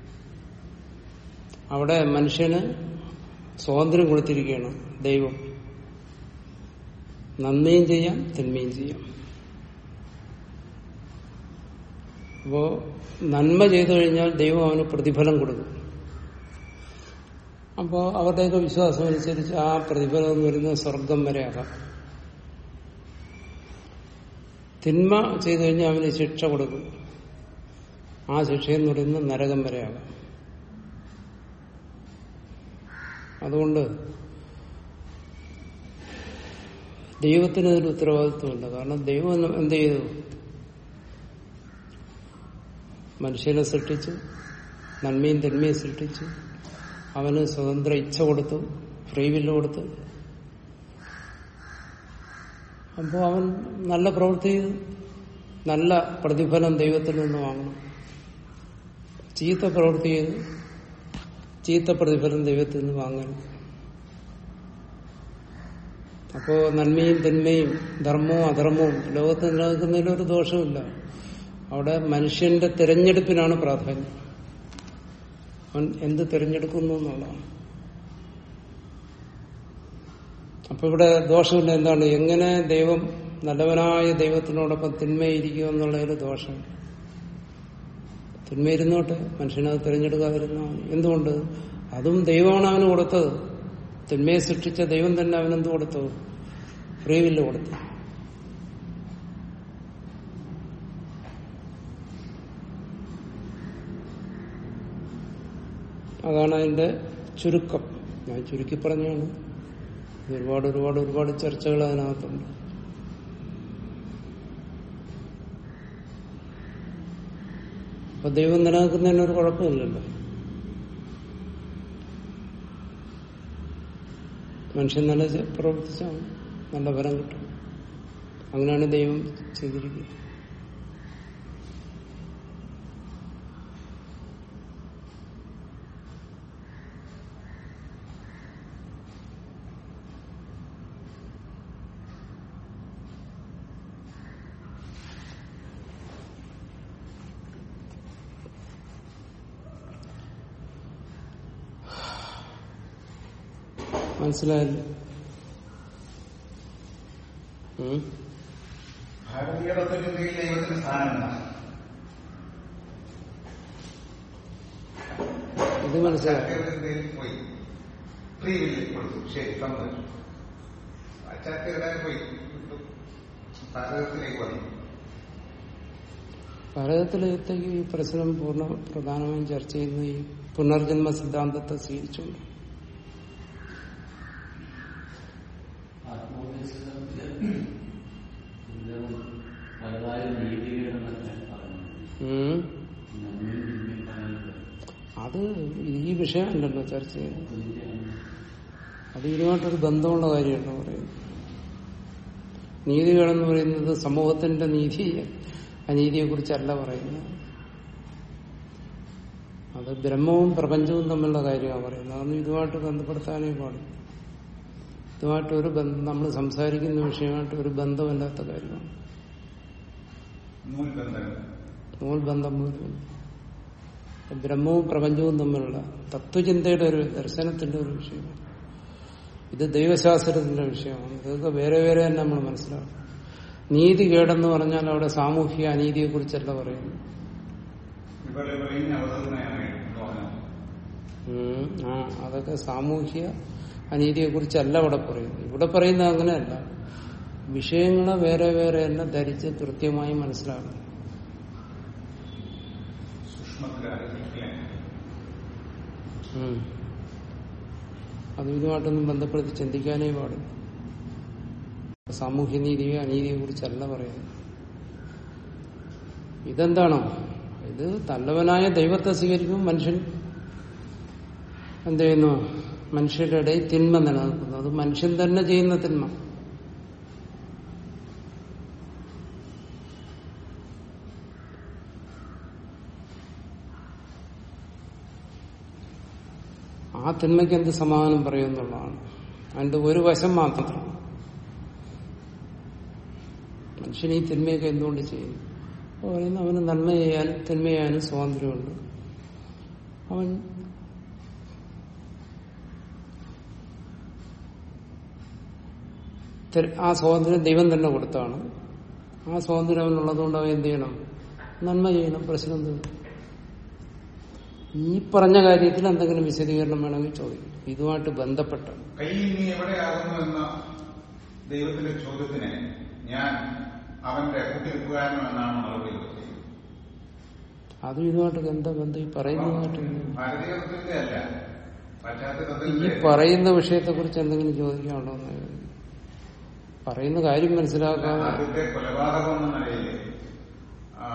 അവിടെ മനുഷ്യന് സ്വാതന്ത്ര്യം കൊടുത്തിരിക്കുകയാണ് ദൈവം നന്മയും ചെയ്യാം തിന്മയും ചെയ്യാം അപ്പോ നന്മ ചെയ്തു കഴിഞ്ഞാൽ ദൈവം അവന് പ്രതിഫലം കൊടുക്കും അപ്പോ അവരുടെയൊക്കെ വിശ്വാസം അനുസരിച്ച് ആ പ്രതിഫലം എന്ന് പറയുന്നത് സ്വർഗം വരെ ആകാം തിന്മ ചെയ്തു കഴിഞ്ഞാൽ അവന് ശിക്ഷ കൊടുക്കും ആ ശിക്ഷ എന്ന് പറയുന്നത് നരകം വരെ ആകാം അതുകൊണ്ട് ദൈവത്തിന് അതിൽ ഉത്തരവാദിത്വമില്ല കാരണം ദൈവം എന്ത് ചെയ്തു മനുഷ്യനെ സൃഷ്ടിച്ചു നന്മയും തിന്മയും സൃഷ്ടിച്ചു അവന് സ്വതന്ത്ര ഇച്ഛ കൊടുത്തു ഫ്രീ വില്ല് കൊടുത്തു അപ്പോൾ അവൻ നല്ല പ്രവൃത്തി ചെയ്തു നല്ല പ്രതിഫലം ദൈവത്തിൽ നിന്ന് വാങ്ങണം ചീത്ത പ്രവൃത്തി ചെയ്തു ചീത്ത പ്രതിഫലം ദൈവത്തിൽ നിന്ന് വാങ്ങരുത് അപ്പോ നന്മയും തിന്മയും ധർമ്മവും അധർമ്മവും ലോകത്ത് നിലനിൽക്കുന്നതിൽ ഒരു ദോഷമില്ല അവിടെ മനുഷ്യന്റെ തിരഞ്ഞെടുപ്പിനാണ് പ്രാധാന്യം അവൻ എന്ത് തിരഞ്ഞെടുക്കുന്നു എന്നുള്ളതാണ് അപ്പൊ ഇവിടെ ദോഷമില്ല എന്താണ് എങ്ങനെ ദൈവം നല്ലവനായ ദൈവത്തിനോടൊപ്പം തിന്മയിരിക്കും എന്നുള്ളതിൽ ദോഷം തിന്മയിരുന്നോട്ടെ മനുഷ്യനത് തിരഞ്ഞെടുക്കാതിരുന്ന എന്തുകൊണ്ട് അതും ദൈവമാണ് അവന് കൊടുത്തത് തിന്മയെ സൃഷ്ടിച്ച ദൈവം തന്നെ അവനെന്ത് കൊടുത്തു ഫ്രീ വില്ല് കൊടുത്തു അതാണ് അതിന്റെ ചുരുക്കം ഞാൻ ചുരുക്കി പറഞ്ഞാണ് ഒരുപാട് ഒരുപാട് ഒരുപാട് ചർച്ചകൾ അതിനകത്തുണ്ട് അപ്പൊ ദൈവം നിലനിൽക്കുന്നതിന് ഒരു കുഴപ്പമില്ലല്ലോ മനുഷ്യൻ നല്ല ചെ- പ്രവർത്തിച്ചാൽ നല്ല ഫലം കിട്ടും അങ്ങനെയാണ് ദൈവം ചെയ്തിരിക്കുന്നത് മനസ്സിലായല്ലോ ഉം? ഭാരതീയ തത്വചിന്തയിൽ ദൈവത്തിന് സ്ഥാനമില്ല ഇത് മനസ്സിലായോ ചാക്രികതയിൽ പോയി ഫ്രീ വില്ലിൽ കൊടുത്തു ശരി സമ്മതിച്ചു ചാക്രികത പോയി വിട്ടു. ഭാരതത്തിലേക്ക് വന്നു ഭാരതത്തിലേക്ക് ഈ പ്രശ്നം പൂർണ്ണ പ്രധാനമായും ചർച്ച ചെയ്യുന്ന ഈ പുനർജന്മ സിദ്ധാന്തത്തെ സ്വീകരിച്ചുകൊണ്ട് ആത്മോപദേശത്തില് പലതായ നീതികളെന്നൊക്കെ പറഞ്ഞു ഉം. നന്മയും തിന്മയും പറയുന്നത് അത് ഈ വിഷയമല്ലല്ലോ ചർച്ച ചെയ്യുന്നത് അതിന്റെയാണ് അത് ഇതിനുമായിട്ടൊരു ബന്ധമുള്ള കാര്യമല്ല പറയുന്നത് നീതികളെന്ന് പറയുന്നത് സമൂഹത്തിന്റെ നീതി അനീതിയെ കുറിച്ചല്ല പറയുന്നത് അത് ബ്രഹ്മവും പ്രപഞ്ചവും തമ്മിലുള്ള കാര്യമാണ് പറയുന്നത് അതൊന്നും ഇതുമായിട്ട് ബന്ധപ്പെടുത്താനേ പാടില്ല ഇതുമായിട്ട് ഒരു ബന്ധം നമ്മൾ സംസാരിക്കുന്ന വിഷയമായിട്ട് ഒരു ബന്ധമില്ലാത്ത കാര്യമാണ് നൂൽബന്ധങ്ങൾ നൂൽ ബന്ധം പോലും ബ്രഹ്മവും പ്രപഞ്ചവും തമ്മിലുള്ള തത്വചിന്തയുടെ ഒരു ദർശനത്തിന്റെ ഒരു വിഷയമാണ് ഇത് ദൈവശാസ്ത്രത്തിന്റെ വിഷയമാണ് ഇതൊക്കെ വേറെ വേറെ തന്നെ നമ്മൾ മനസ്സിലാക്കും നീതി കേടെന്ന് പറഞ്ഞാൽ അവിടെ സാമൂഹിക അനീതിയെ കുറിച്ചല്ല പറയുന്നു ഇവരെ പറയുന്ന അവതരണയാണ് എന്ന് പറഞ്ഞു ഉം, ആ അതൊക്കെ സാമൂഹ്യ അനീതിയെ കുറിച്ചല്ല ഇവിടെ പറയുന്നത് ഇവിടെ പറയുന്നത് അങ്ങനെയല്ല വിഷയങ്ങളെ വേറെ വേറെ തന്നെ ധരിച്ച് കൃത്യമായി മനസ്സിലാക്കണം സൂക്ഷ്മത്തിലെ ഉം. അത് ഇതുമായിട്ടൊന്നും ബന്ധപ്പെടുത്തി ചിന്തിക്കാനേ പാടില്ല സാമൂഹ്യനീതിയോ അനീതിയെ കുറിച്ചല്ല പറയുന്നത് ഇതെന്താണോ ഇത് നല്ലവനായ ദൈവത്തെ സ്വീകരിക്കും മനുഷ്യൻ എന്ത് ചെയ്യുന്നു മനുഷ്യരുടെ ഇടയിൽ തിന്മ നിലനിൽക്കുന്നു അത് മനുഷ്യൻ തന്നെ ചെയ്യുന്ന തിന്മ ആ തിന്മയ്ക്ക് എന്ത് സമാധാനം പറയുമെന്നുള്ളതാണ് അതിന്റെ ഒരു വശം മാത്രം മനുഷ്യൻ ഈ തിന്മയൊക്കെ എന്തുകൊണ്ട് ചെയ്യുന്നു അപ്പോൾ പറയുന്നു അവന് നന്മ ചെയ്യാനും തിന്മ ചെയ്യാനും സ്വാതന്ത്ര്യമുണ്ട് അവൻ തി- ആ സ്വാതന്ത്ര്യം ദൈവം തന്നെ കൊടുത്താണ് ആ സ്വാതന്ത്ര്യം അവനുള്ളതുകൊണ്ട് അവൻ എന്ത് ചെയ്യണം നന്മ ചെയ്യണം പ്രശ്നം തീർന്നു ഈ പറഞ്ഞ കാര്യത്തിൽ എന്തെങ്കിലും വിശദീകരണം വേണമെങ്കിൽ ചോദിക്കും ഇതുമായിട്ട് ബന്ധപ്പെട്ട കയ്യിൽ നീ എവിടെയാകുന്നു എന്ന ദൈവത്തിന്റെ ചോദ്യത്തിന് ഞാൻ അവന്റെ കുട്ടിരിപ്പുകാരനോ എന്നാണ് മറുപടി കൊടുത്തത് അതും ഇതുമായിട്ട് എന്താ ബന്ധം ഈ പറയുന്നതുമായിട്ട് ഭാരതീയ തത്വത്തിന്റെ അല്ല ഈ പാശ്ചാത്യ പറയുന്ന വിഷയത്തെ കുറിച്ച് എന്തെങ്കിലും ചോദിക്കാനുണ്ടോ എന്ന് പറയുന്ന കാര്യം മനസ്സിലാക്കാതെ ആദ്യത്തെ കൊലപാതകം എന്ന നിലയിൽ ആ,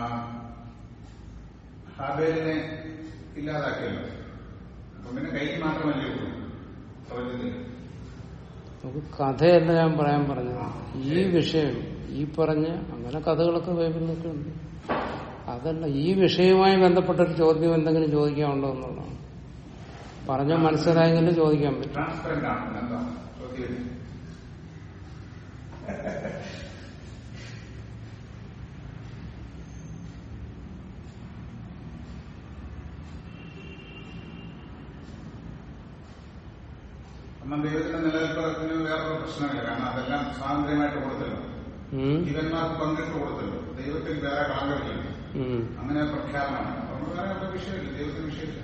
ഹാബേലിനെ ഇല്ലാതാക്കിയല്ലോ അപ്പൊ പിന്നെ കയ്യിൽ മാത്രമല്ലേ ഉള്ളൂ പ്രപഞ്ചത്തിൽ നമുക്ക് കഥയല്ല ഞാൻ പറയാൻ പറഞ്ഞത് ഈ വിഷയം ഈ പറഞ്ഞ അങ്ങനെ കഥകളൊക്കെ ബൈബിളിലൊക്കെ ഉണ്ട് അതല്ല ഈ വിഷയവുമായി ബന്ധപ്പെട്ടൊരു ചോദ്യം എന്തെങ്കിലും ചോദിക്കാനുണ്ടോ എന്നുള്ളതാണ് പറഞ്ഞ മനസ്സിലായെങ്കിലും ചോദിക്കാൻ പറ്റും ട്രാൻസ്പെറന്റ് ആണ് എന്താ ചോദ്യം എന്നാൽ ദൈവത്തിന്റെ നിലനിൽപ്പത്തിന് വേറൊരു പ്രശ്നമില്ല കാരണം അതെല്ലാം സ്വാതന്ത്ര്യമായിട്ട് കൊടുത്തല്ലോ ഉം. ജീവന്മാർക്ക് പങ്കിട്ട് കൊടുത്തല്ലോ ദൈവത്തിൽ വേറെ കളങ്കമില്ല ഉം. അങ്ങനെ പ്രഖ്യാപനമാണ് അതുകൊണ്ട് വേറെ ഒരു വിഷയമില്ല ദൈവത്തിന് വിഷയമില്ല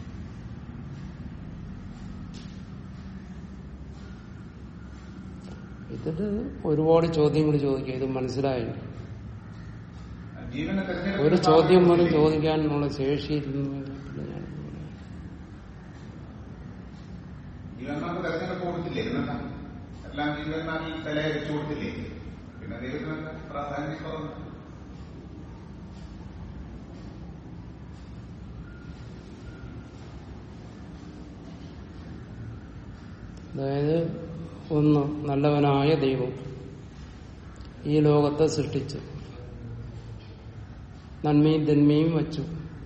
ഇതില് ഒരുപാട് ചോദ്യങ്ങൾ ചോദിക്കുക ഇത് മനസ്സിലായില്ല ജീവനെ ഒരു ചോദ്യം പോലും തെരഞ്ഞെടുക്കുന്ന ചോദിക്കാനുള്ള ശേഷിയിരുന്നു ഞാൻ എല്ലാം ജീവന്മാർ ഈ തലയെ വെച്ചു കൊടുത്തില്ലേ പിന്നെ ദൈവത്തിന് എന്താ പ്രാധാന്യം കുറവ് അതായത് ഒന്ന് നല്ലവനായ ദൈവം ഈ ലോകത്തെ സൃഷ്ടിച്ചു നന്മയും തിന്മയും വച്ചു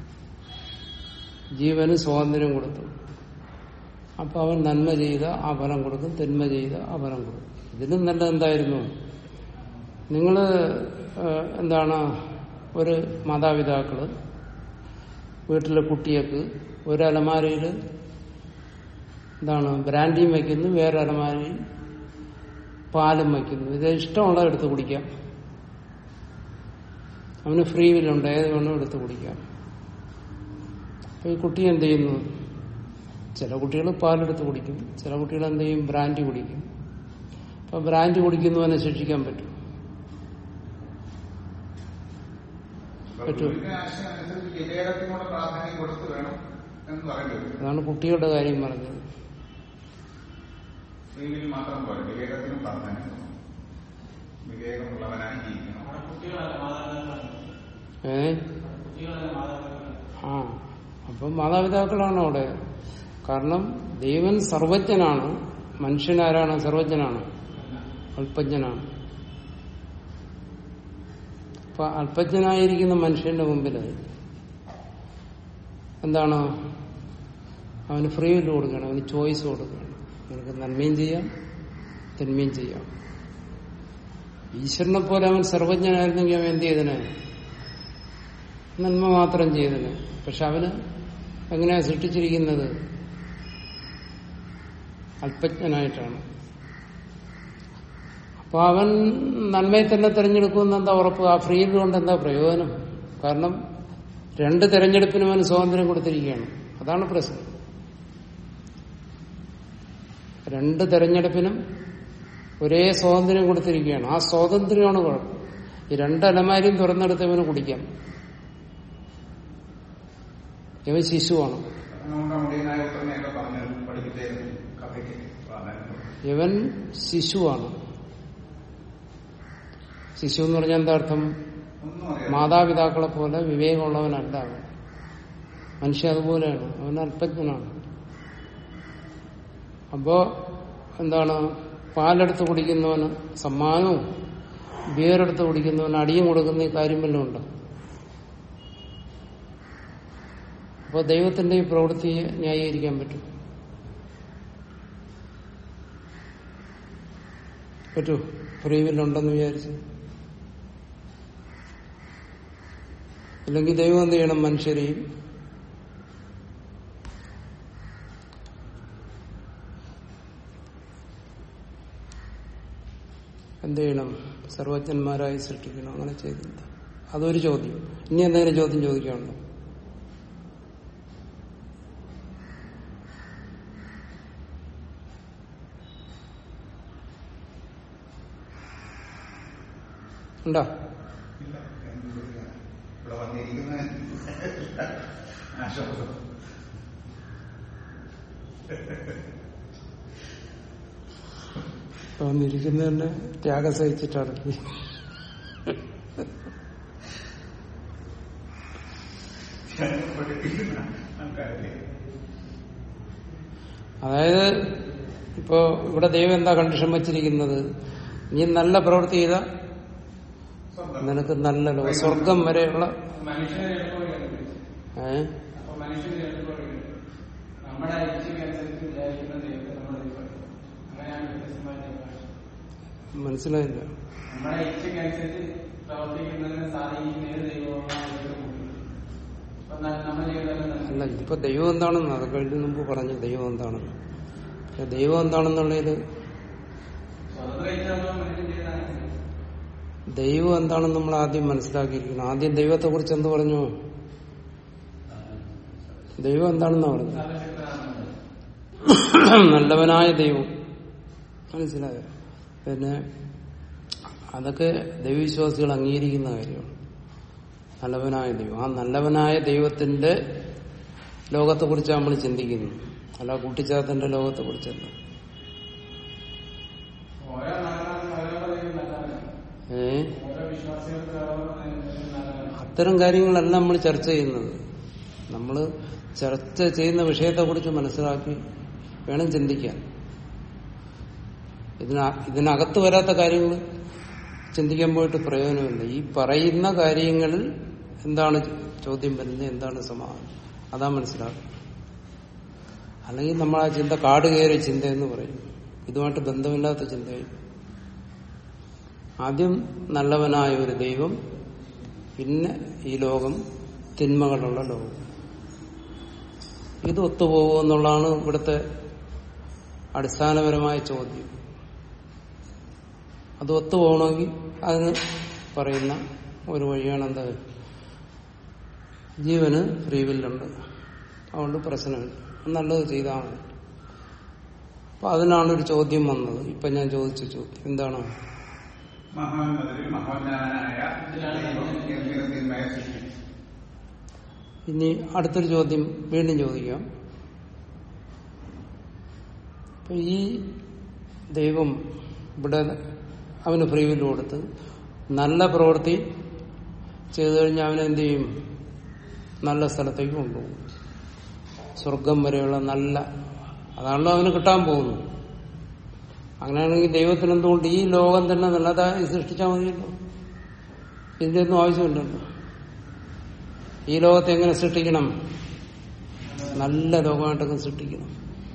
ജീവന് സ്വാതന്ത്ര്യം കൊടുത്തു അപ്പൊ അവൻ നന്മ ചെയ്ത ആ ഫലം കൊടുക്കും തിന്മ ചെയ്ത ആ ഫലം കൊടുക്കും ഇതിലും നല്ലത് എന്തായിരുന്നു നിങ്ങള് ഏഹ്, എന്താണ് ഒരു മാതാപിതാക്കള് വീട്ടിലെ കുട്ടിയൊക്കെ ഒരു അലമാരയിൽ എന്താണ് ബ്രാൻഡിയും വയ്ക്കുന്നു വേറെ അലമാരയിൽ പാലും വയ്ക്കുന്നു ഇത് ഇഷ്ടമുള്ളത് എടുത്ത് കുടിക്കാം അവന് ഫ്രീ വില്ലുണ്ട് ഏത് വേണോ എടുത്ത് കുടിക്കാം അപ്പൊ ഈ കുട്ടി എന്ത് ചെയ്യുന്നു ചില കുട്ടികൾ പാലെടുത്ത് കുടിക്കും ചില കുട്ടികൾ എന്ത് ചെയ്യും ബ്രാൻഡ് കുടിക്കും അപ്പൊ ബ്രാൻഡ് കുടിക്കുന്നവനെ ശിക്ഷിക്കാൻ പറ്റും പറ്റുമോ? ഗുരുവിന്റെ ആശയം അനുസരിച്ച് വിവേകത്തിനോട് പ്രാധാന്യം കൊടുത്ത് വേണം എന്ന് പറയേണ്ടി അതാണ് കുട്ടികളുടെ കാര്യം പറഞ്ഞത് സ്ത്രീയിൽ മാത്രം പോലെ വിവേകത്തിനും പ്രാധാന്യം കൊടുക്കണം. വിവേകമുള്ളവനായി ജീവിക്കണം നമ്മുടെ കുട്ടികളല്ല മാതാപിതാക്കളാണ് ഏ കുട്ടികളല്ല മാതാപിതാക്കളാണ് ആ അപ്പം മാതാപിതാക്കളാണ് അവിടെ കാരണം ദൈവൻ സർവജ്ഞനാണ് മനുഷ്യനാരാണ് സർവജ്ഞനാണ് അല്പജ്ഞനാണ് അപ്പൊ അല്പജ്ഞനായിരിക്കുന്ന മനുഷ്യന്റെ മുമ്പിൽ എന്താണ് അവന് ഫ്രീ വില്ല് കൊടുക്കണം അവന് ചോയ്സ് കൊടുക്കണം നിനക്ക് നന്മയും ചെയ്യാം തിന്മയും ചെയ്യാം ഈശ്വരനെ പോലെ അവൻ സർവജ്ഞനായിരുന്നെങ്കിൽ അവൻ എന്ത് ചെയ്തനെ നന്മ മാത്രം ചെയ്തതിന് പക്ഷെ അവന് എങ്ങനെയാ സൃഷ്ടിച്ചിരിക്കുന്നത് അല്പജ്ഞനായിട്ടാണ് അപ്പൊ അവൻ നന്മയെ തന്നെ തിരഞ്ഞെടുക്കുമെന്ന് എന്താ ഉറപ്പ് ആ ഫ്രീ കൊണ്ട് എന്താ പ്രയോജനം കാരണം രണ്ട് തെരഞ്ഞെടുപ്പിനും അവന് സ്വാതന്ത്ര്യം കൊടുത്തിരിക്കുകയാണ് അതാണ് പ്രശ്നം രണ്ട് തെരഞ്ഞെടുപ്പിനും ഒരേ സ്വാതന്ത്ര്യം കൊടുത്തിരിക്കുകയാണ് ആ സ്വാതന്ത്ര്യമാണ് കുഴപ്പം ഈ രണ്ട് അലമാരിയും തുറന്നെടുത്ത് ഇവന് കുടിക്കാം ഇവൻ ശിശുവാണ് നമ്മുടെ മുടിയനായ ഉത്തരനെയൊക്കെ പറഞ്ഞ് പഠിപ്പിച്ചായിരുന്നു കഥയ്ക്ക് പ്രാധാന്യം കൊടുക്കണം. ഇവൻ ശിശുവാണ് ശിശു എന്ന് പറഞ്ഞാൽ എന്താ അർത്ഥം ഒന്നും അറിയാം മാതാപിതാക്കളെ പോലെ വിവേകമുള്ളവനല്ല അവൻ മനുഷ്യ അതുപോലെയാണ് അവൻ അല്പജ്ഞനാണ് അപ്പോ എന്താണ് പാലെടുത്ത് കുടിക്കുന്നവന് സമ്മാനവും ബിയറെടുത്ത് കുടിക്കുന്നവന് അടിയും കൊടുക്കുന്ന ഈ കാര്യം വല്ലതും ഉണ്ടോ അപ്പൊ ദൈവത്തിന്റെ ഈ പ്രവൃത്തിയെ ന്യായീകരിക്കാൻ പറ്റും പറ്റൂ ഫ്രീവില്ലുണ്ടെന്ന് വിചാരിച്ചു അല്ലെങ്കിൽ ദൈവം എന്ത് ചെയ്യണം മനുഷ്യരെയും എന്ത് ചെയ്യണം സർവജ്ഞന്മാരായി സൃഷ്ടിക്കണം അങ്ങനെ ചെയ്തില്ല അതൊരു ചോദ്യം ഇനി എന്തെങ്കിലും ചോദ്യം ചോദിക്കാനുണ്ടോ ഉണ്ടോ ഇല്ല എന്ത് ചെയ്യാൻ? ഇവിടെ വന്നിരിക്കുന്ന ആശ്വാസം വന്നിരിക്കുന്ന തന്നെ ത്യാഗം സഹിച്ചിട്ടാണ് പഠിപ്പിക്കുന്ന ആൾക്കാരല്ലേ അതായത് ഇപ്പോ ഇവിടെ ദൈവം എന്താ കണ്ടീഷൻ വച്ചിരിക്കുന്നത് നീ നല്ല പ്രവൃത്തി ചെയ്ത സ്വന്തം നിനക്ക് നല്ല ലോ സ്വർഗം വരെയുള്ള മനുഷ്യനെ എളുപ്പമാണ് ഏ അപ്പൊ മനുഷ്യന് എളുപ്പമാണ് നമ്മുടെ ഇച്ഛയ്ക്കനുസരിച്ച് വിചാരിക്കുന്ന ദൈവത്തെ നമ്മൾ ദൈവം അങ്ങനെയാണ് വ്യത്യസ്തമായ ദൈവം മനസ്സിലായില്ല നമ്മുടെ ഇച്ഛയ്ക്കനുസരിച്ച് പ്രവർത്തിക്കുന്നതിന് സാധിക്കുന്ന ഏത് ദൈവമാണ് അപ്പൊ ന- നമ്മൾ ചെയ്യുന്നത് അല്ല ഇപ്പൊ ദൈവം എന്താണെന്ന് അത് കഴിഞ്ഞ മുമ്പ് പറഞ്ഞു ദൈവം എന്താണെന്ന് പക്ഷെ ദൈവം എന്താണെന്നുള്ളതിൽ സ്വതന്ത്ര ഇച്ഛ നമ്മൾ മനുഷ്യൻ ചെയ്യുന്നതാണ് ദൈവം എന്താണെന്ന് നമ്മൾ ആദ്യം മനസ്സിലാക്കിയിരിക്കണം ആദ്യം ദൈവത്തെ കുറിച്ച് എന്ത് പറഞ്ഞു ദൈവം എന്താണെന്നാ പറഞ്ഞു സർവശക്തനാണ് നല്ലവനായ ദൈവം മനസ്സിലായോ പിന്നെ അതൊക്കെ ദൈവവിശ്വാസികൾ അംഗീകരിക്കുന്ന കാര്യമാണ് നല്ലവനായ ദൈവം ആ നല്ലവനായ ദൈവത്തിന്റെ ലോകത്തെ കുറിച്ചാണ് നമ്മൾ ചിന്തിക്കുന്നത് അല്ല കുട്ടിച്ചാത്തന്റെ ലോകത്തെ കുറിച്ചല്ല അത്തരം കാര്യങ്ങളെല്ലാം നമ്മൾ ചർച്ച ചെയ്യുന്നത് നമ്മൾ ചർച്ച ചെയ്യുന്ന വിഷയത്തെക്കുറിച്ച് മനസ്സിലാക്കി വേണം ചിന്തിക്കാൻ ഇതിന ഇതിനകത്ത് വരാത്ത കാര്യങ്ങൾ ചിന്തിക്കാൻ പോയിട്ട് പ്രയോജനമില്ല ഈ പറയുന്ന കാര്യങ്ങളിൽ എന്താണ് ചോദ്യം വരുന്നത് എന്താണ് സമാധാനം അതാ മനസ്സിലാക്കുക അല്ലെങ്കിൽ നമ്മൾ ആ ചിന്ത കാട് കയറിയ ചിന്ത എന്ന് പറയും ഇതുമായിട്ട് ബന്ധമില്ലാത്ത ചിന്തയായി ആദ്യം നല്ലവനായ ഒരു ദൈവം പിന്നെ ഈ ലോകം തിന്മകളുള്ള ലോകം ഇത് ഒത്തുപോകുമോ എന്നുള്ളതാണ് ഇവിടുത്തെ അടിസ്ഥാനപരമായ ചോദ്യം അത് ഒത്തുപോകണമെങ്കിൽ അതിന് പറയുന്ന ഒരു വഴിയാണ് എന്താ ജീവന് ഫ്രീവില്ലുണ്ട് അതുകൊണ്ട് പ്രശ്നമില്ല നല്ലത് ചെയ്താൽ മതി അപ്പൊ അതിനാണ് ഒരു ചോദ്യം വന്നത് ഇപ്പൊ ഞാൻ ചോദിച്ച ചോദ്യം എന്താണ് മഹാന്മതിൽ മഹോന്നതനായ ദൈവം എന്തിനു തിന്മയെ സൃഷ്ടിച്ചു ഇനി അടുത്തൊരു ചോദ്യം വീണ്ടും ചോദിക്കാം അപ്പൊ ഈ ദൈവം ഇവിടെ അവന് ഫ്രീവില് കൊടുത്ത് നല്ല പ്രവൃത്തി ചെയ്തു കഴിഞ്ഞാൽ അവൻ എന്ത് ചെയ്യും നല്ല സ്ഥലത്തേക്ക് കൊണ്ടുപോകും സ്വർഗം വരെയുള്ള നല്ല അതാണല്ലോ അവന് കിട്ടാൻ പോകുന്നു അങ്ങനെയാണെങ്കിൽ ദൈവത്തിന് എന്തുകൊണ്ട് ഈ ലോകം തന്നെ നല്ലതായി സൃഷ്ടിച്ചാൽ മതിയല്ലോ ഇതിന്റെ ഒന്നും ആവശ്യമില്ലല്ലോ ഈ ലോകത്തെ എങ്ങനെ സൃഷ്ടിക്കണം നല്ല ലോകമായിട്ടൊക്കെ സൃഷ്ടിക്കണം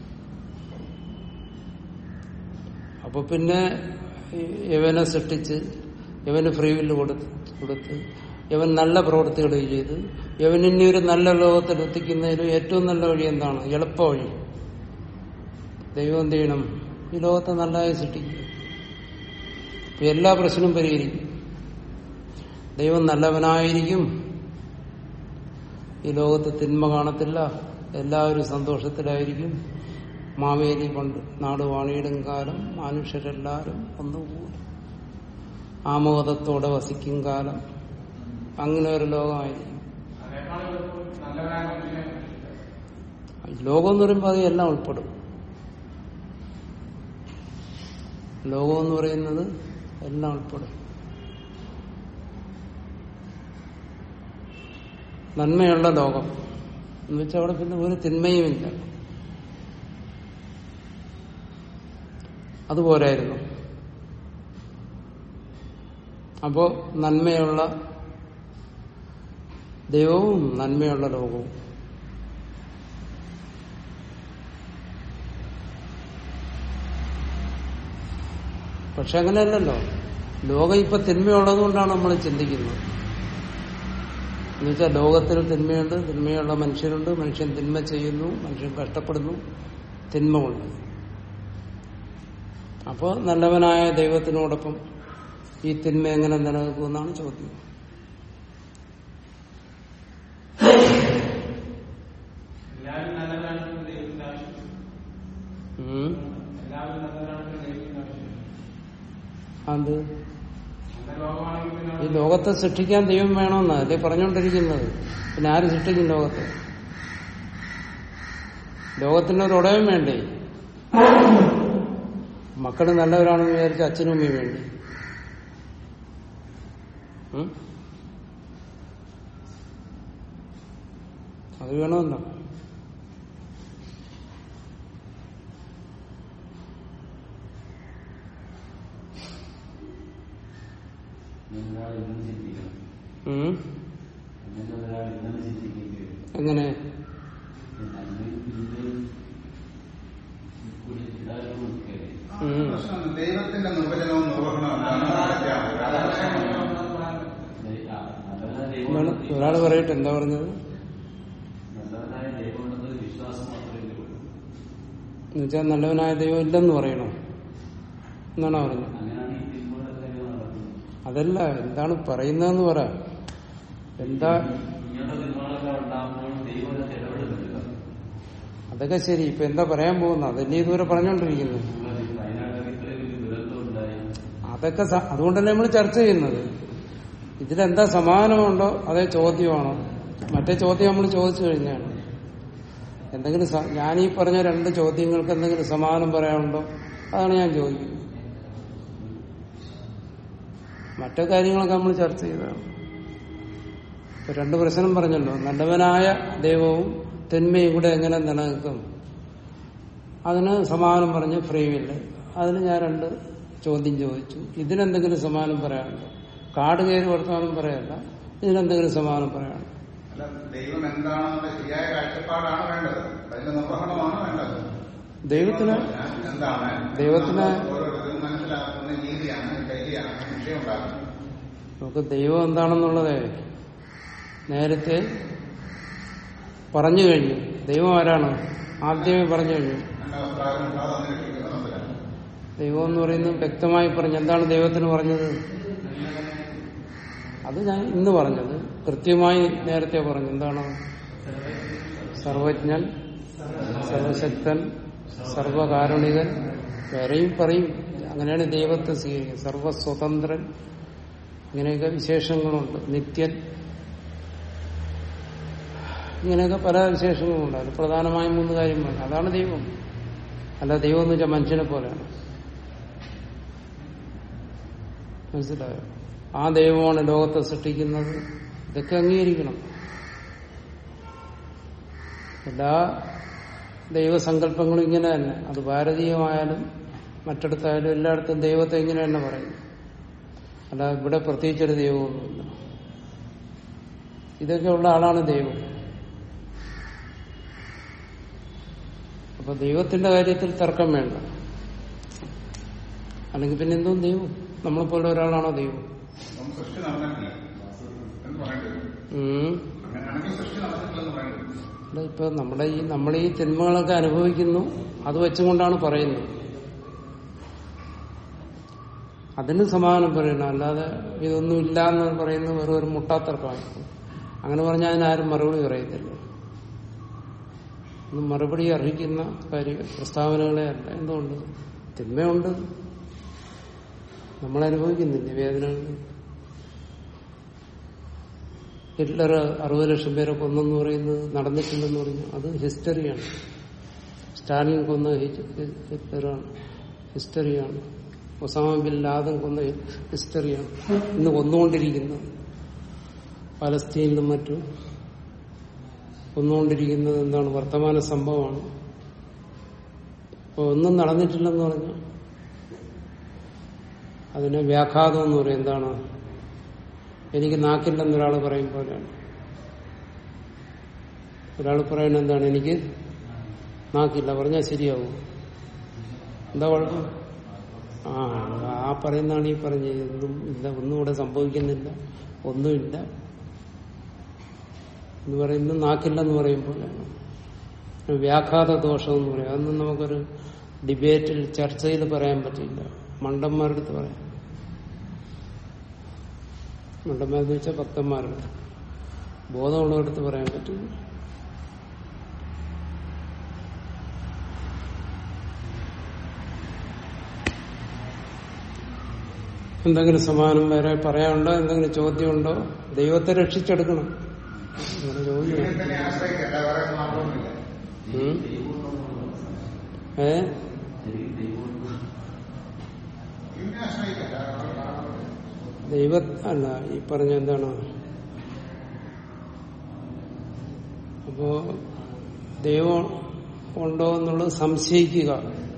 അപ്പൊ പിന്നെ യവനെ സൃഷ്ടിച്ച് യവന് ഫ്രീ വില്ല് കൊടുത്ത് കൊടുത്ത് യവൻ നല്ല പ്രവൃത്തികൾ ചെയ്ത് യവൻ ഇനി ഒരു നല്ല ലോകത്തിൽ എത്തിക്കുന്നതിന് ഏറ്റവും നല്ല വഴി എന്താണ് എളുപ്പ വഴി ദൈവം എന്ത് ചെയ്യണം ഈ ലോകത്തെ നല്ലതായി സൃഷ്ടിക്കും അപ്പൊ എല്ലാ പ്രശ്നവും പരിഹരിക്കും ദൈവം നല്ലവനായിരിക്കും ഈ ലോകത്ത് തിന്മ കാണത്തില്ല എല്ലാവരും സന്തോഷത്തിലായിരിക്കും മാവേലി പണ്ട് നാട് വാണിയിടും കാലം മനുഷ്യരെല്ലാരും ഒന്നുപോലെ ആമോദത്തോടെ വസിക്കും കാലം അങ്ങനെ ഒരു ലോകമായിരിക്കും അതേക്കാൾ എളുപ്പം നല്ലവരായ മനുഷ്യനെ സൃഷ്ടിക്കുക. ലോകം എന്ന് പറയുമ്പോൾ അത് എല്ലാം ഉൾപ്പെടും ലോകം എന്ന് പറയുന്നത് എല്ലാം ഉൾപ്പെടും നന്മയുള്ള ലോകം എന്ന് വെച്ചാൽ അവിടെ പിന്നെ ഒരു തിന്മയുമില്ല അതുപോരായിരുന്നു അപ്പോ നന്മയുള്ള ദൈവവും നന്മയുള്ള ലോകവും പക്ഷെ അങ്ങനെയല്ലല്ലോ ലോകം ഇപ്പൊ തിന്മയുള്ളത് കൊണ്ടാണ് നമ്മൾ ചിന്തിക്കുന്നത് എന്നുവെച്ചാൽ ലോകത്തിൽ തിന്മയുണ്ട് തിന്മയുള്ള മനുഷ്യരുണ്ട് മനുഷ്യൻ തിന്മ ചെയ്യുന്നു മനുഷ്യൻ കഷ്ടപ്പെടുന്നു തിന്മ കൊണ്ട് അപ്പോൾ നല്ലവനായ ദൈവത്തിനോടൊപ്പം ഈ തിന്മ എങ്ങനെ നിലനിൽക്കുമെന്നാണ് ചോദ്യം എല്ലാവരും നല്ലവരാണെന്ന് ദൈവത്തിന്റെ ആവശ്യം ഉം. എല്ലാവരും നല്ലവരാണെന്ന് ദൈവത്തിന്റെ ആവശ്യം അത് നല്ല ലോകമാണെങ്കിൽ പിന്നെ ഈ ലോകത്തെ സൃഷ്ടിക്കാൻ ദൈവം വേണമെന്നാ അല്ലേ പറഞ്ഞുകൊണ്ടിരിക്കുന്നത് പിന്നെ ആര് സൃഷ്ടിക്കും ലോകത്തെ ലോകത്തിന് ഒരു ഉടയം വേണ്ടേ മക്കള് നല്ലവരാണെന്ന് വിചാരിച്ച അച്ഛനും അമ്മയും വേണ്ടി ഉം? അത് വേണമല്ലോ നിങ്ങളാൾ ഇന്നും ചിന്തിക്കണം ഉം? അങ്ങനെ ഒരാൾ ഇന്നും ചിന്തിക്കേണ്ടി വരും എങ്ങനെ നന്മയും തിന്മയും കൂടി ഉണ്ടാകുന്ന നമുക്കറിയാം. ഉം. പ്രശ്നം ദൈവത്തിന്റെ നിർവചനവും നിർവഹണവും എന്താണ് അതൊക്കെ ഒരാളുടെ പ്രശ്നമാണ്. ദൈ- ആ, നല്ലവനായ ദൈവം ഒരാള് ഒരാള് പറയട്ടെ എന്താ പറഞ്ഞത് നല്ലവനായ ദൈവമുണ്ടെന്നൊരു വിശ്വാസം മാത്രമേ ഉള്ളൂ എന്നുവെച്ചാൽ നല്ലവനായ ദൈവം ഇല്ലെന്ന് പറയണോ എന്നാണോ പറഞ്ഞത് അങ്ങനെയാണ് ഈ തിന്മകളൊക്കെ നടക്കുന്നത് അതല്ല എന്താണ് പറയുന്നതെന്ന് പറ എന്താ ഇങ്ങനത്തെ തിന്മകളൊക്കെ ഉണ്ടാകുമ്പോൾ ദൈവം അതിനകത്ത് ഇടപെടുന്നില്ല അതൊക്കെ ശരി ഇപ്പൊ എന്താ പറയാൻ പോകുന്നത് അതല്ലേ ഇതുവരെ പറഞ്ഞുകൊണ്ടിരിക്കുന്നത് വയനാട്ടിൽ ഇത്രയും വലിയ ദുരന്തം ഉണ്ടായി അതൊക്കെ സ- അതുകൊണ്ടല്ലേ നമ്മൾ ചർച്ച ചെയ്യുന്നത് ഇതിലെന്താ സമാധാനമുണ്ടോ അതേ ചോദ്യമാണോ മറ്റേ ചോദ്യം നമ്മൾ ചോദിച്ചു കഴിഞ്ഞാണ് എന്തെങ്കിലും സ- ഞാൻ ഈ പറഞ്ഞ രണ്ട് ചോദ്യങ്ങൾക്ക് എന്തെങ്കിലും സമാധാനം പറയാനുണ്ടോ അതാണ് ഞാൻ ചോദിക്കുന്നത് മറ്റു കാര്യങ്ങളൊക്കെ നമ്മൾ ചർച്ച ചെയ്തതാണ് ഇപ്പൊ രണ്ട് പ്രശ്നം പറഞ്ഞല്ലോ നല്ലവനായ ദൈവവും തിന്മയും കൂടെ എങ്ങനെ നിലനിൽക്കും അതിന് സമാനം പറഞ്ഞ് ഫ്രീവില്ല അതിന് ഞാൻ രണ്ട് ചോദ്യം ചോദിച്ചു ഇതിനെന്തെങ്കിലും സമാനം പറയാനുണ്ടോ കാട് കയറി വർത്തമാനം പറയല്ല ഇതിനെന്തെങ്കിലും സമാനം പറയാനുണ്ടോ അല്ല ദൈവം എന്താണെന്നുള്ള ശരിയായ കാഴ്ചപ്പാടാണ് വേണ്ടത് അതിന്റെ നിർവഹണമാണ് വേണ്ടത് ദൈവത്തിന് ഞാൻ എന്താണ് ദൈവത്തിന് ഓരോരുത്തരും മനസ്സിലാക്കുന്ന രീതിയാണ് ശൈലിയാണ് വിഷയം ഉണ്ടാക്കുന്നത് നമുക്ക് ദൈവം എന്താണെന്നുള്ളത് നേരത്തെ പറഞ്ഞു കഴിഞ്ഞു ദൈവം ആരാണ് ആദ്യമേ പറഞ്ഞു കഴിഞ്ഞു എന്റെ അഭിപ്രായം ഉണ്ടാകാതെ അതിനെ രക്ഷിക്കുന്ന മനസ്സിലാക്കും ദൈവം എന്ന് പറയുന്നത് വ്യക്തമായി പറഞ്ഞു എന്താണ് ദൈവത്തിന് പറഞ്ഞത് അത് ഞാൻ ഇന്ന് പറഞ്ഞത് കൃത്യമായി നേരത്തെ പറഞ്ഞു എന്താണ് സർവജ്ഞൻ സർവശക്തൻ സർവകാരുണികൻ വേറെയും പറയും അങ്ങനെയാണ് ദൈവത്തെ സ്വീകരിക്കുന്നത് സർവസ്വതന്ത്രൻ ഇങ്ങനെയൊക്കെ വിശേഷങ്ങളുണ്ട് നിത്യൻ ഇങ്ങനെയൊക്കെ പല വിശേഷങ്ങളുണ്ട് അത് പ്രധാനമായും മൂന്ന് കാര്യം പറഞ്ഞു അതാണ് ദൈവം അല്ല ദൈവം എന്ന് വെച്ചാൽ മനുഷ്യനെ പോലെയാണ് മനസ്സിലായോ ആ ദൈവമാണ് ലോകത്തെ സൃഷ്ടിക്കുന്നത് ഇതൊക്കെ അംഗീകരിക്കണം എല്ലാ ദൈവസങ്കല്പങ്ങളും ഇങ്ങനെ തന്നെ അത് ഭാരതീയമായാലും മറ്റിടത്തായാലും എല്ലായിടത്തും ദൈവത്തെ ഇങ്ങനെ തന്നെ പറയുന്നു അല്ല ഇവിടെ പ്രത്യേകിച്ചൊരു ദൈവമൊന്നുമില്ല ഇതൊക്കെ ഉള്ള ആളാണ് ദൈവം അപ്പൊ ദൈവത്തിന്റെ കാര്യത്തിൽ തർക്കം വേണ്ട അല്ലെങ്കിൽ പിന്നെ എന്തോ ദൈവം നമ്മളെപ്പോലെ ഒരാളാണോ ദൈവം അപ്പം സൃഷ്ടി നടന്നിട്ടില്ല എന്ന് പറയേണ്ടി വരും ഉം. അങ്ങനെയാണെങ്കിൽ സൃഷ്ടി നടന്നിട്ടില്ലെന്ന് പറയേണ്ടി വരും അല്ല, ഇപ്പൊ നമ്മുടെ ഈ നമ്മൾ ഈ തിന്മകളൊക്കെ അനുഭവിക്കുന്നു അത് വെച്ചുകൊണ്ടാണ് പറയുന്നത് അതിന് സമാധാനം പറയണം അല്ലാതെ ഇതൊന്നും ഇല്ല എന്ന് പറയുന്നത് വെറും ഒരു മുട്ടാത്തർക്കമായി അങ്ങനെ പറഞ്ഞാൽ അതിനാരും മറുപടി പറയത്തില്ല ഒന്നും മറുപടി അർഹിക്കുന്ന കാര്യ പ്രസ്താവനകളെ അല്ല എന്തുകൊണ്ട് തിന്മയുണ്ട് നമ്മൾ അനുഭവിക്കുന്നില്ല വേദനകൾ ഹിറ്റ്ലർ അറുപത് ലക്ഷം പേരെ കൊന്നെന്ന് പറയുന്നത് നടന്നിട്ടില്ലെന്ന് പറഞ്ഞു അത് ഹിസ്റ്ററിയാണ് സ്റ്റാലിൻ കൊന്ന ഹി- ഹിറ്റ്ലറാണ് ഹിസ്റ്ററിയാണ് ഒസാമ ബിൻ ലാദൻ കൊന്ന ഹിസ്റ്ററിയാണ് ഇന്ന് കൊന്നുകൊണ്ടിരിക്കുന്നത് പലസ്തീനിലും മറ്റും കൊന്നുകൊണ്ടിരിക്കുന്നത് എന്താണ് വർത്തമാന സംഭവമാണ് അപ്പൊ ഒന്നും നടന്നിട്ടില്ലെന്ന് പറഞ്ഞു അതിന് വ്യാഘാതം എന്ന് പറയും എന്താണ് എനിക്ക് നാക്കില്ലെന്ന് ഒരാൾ പറയും പോലെയാണ് ഒരാൾ പറയുന്നത് എന്താണ് എനിക്ക് നാക്കില്ല പറഞ്ഞാൽ ശരിയാവും എന്താ കുഴപ്പം ആ ആ പറയുന്നതാണ് ഈ പറഞ്ഞത് ഒന്നും ഇല്ല ഒന്നും ഇവിടെ സംഭവിക്കുന്നില്ല ഒന്നുമില്ല എന്ന് പറയുന്നത് നാക്കില്ലെന്ന് പറയുമ്പോൾ വ്യാഘാത ദോഷം എന്ന് പറയും അതൊന്നും നമുക്കൊരു ഡിബേറ്റിൽ ചർച്ചയിൽ പറയാൻ പറ്റില്ല മണ്ടന്മാരുടെ അടുത്ത് പറയാം മണ്ടന്മാരെന്ന് വെച്ചാൽ ഭക്തന്മാരുടെ അടുത്ത് ബോധമുള്ളവരടുത്ത് പറയാൻ പറ്റില്ല എന്തെങ്കിലും സമാനം വേറെ പറയാനുണ്ടോ എന്തെങ്കിലും ചോദ്യമുണ്ടോ ദൈവത്തെ രക്ഷിച്ചെടുക്കണം അങ്ങനെ ചോദ്യം ദൈവത്തിനെ ആശ്രയിക്കല്ല വേറെ മാർഗമൊന്നുമില്ല ഉം? ഏ ദൈവത്തിനെ ആശ്രയിക്കല്ല വേറെ മാർഗമൊന്നുമില്ല. ദൈവ അല്ല ഈ പറഞ്ഞ എന്താണ് അപ്പോ ദൈവം ഉണ്ടോ എന്നുള്ളത് സംശയിക്കുക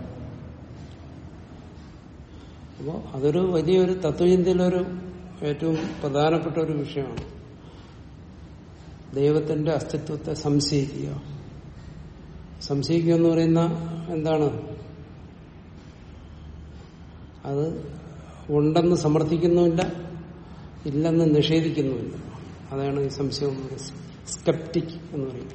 അപ്പോ അതൊരു വലിയൊരു തത്വചിന്തയിലൊരു ഏറ്റവും പ്രധാനപ്പെട്ട ഒരു വിഷയമാണ് ദൈവത്തിന്റെ അസ്തിത്വത്തെ സംശയിക്കുക സംശയിക്കുക എന്ന് പറയുന്ന എന്താണ് അത് ഉണ്ടെന്ന് സമർത്ഥിക്കുന്നുമില്ല ഇല്ലെന്ന് നിഷേധിക്കുന്നുമില്ല അതാണ് ഈ സംശയം എന്ന് പറയുന്നത് സ്കെപ്റ്റിക് എന്ന് പറയുന്നത്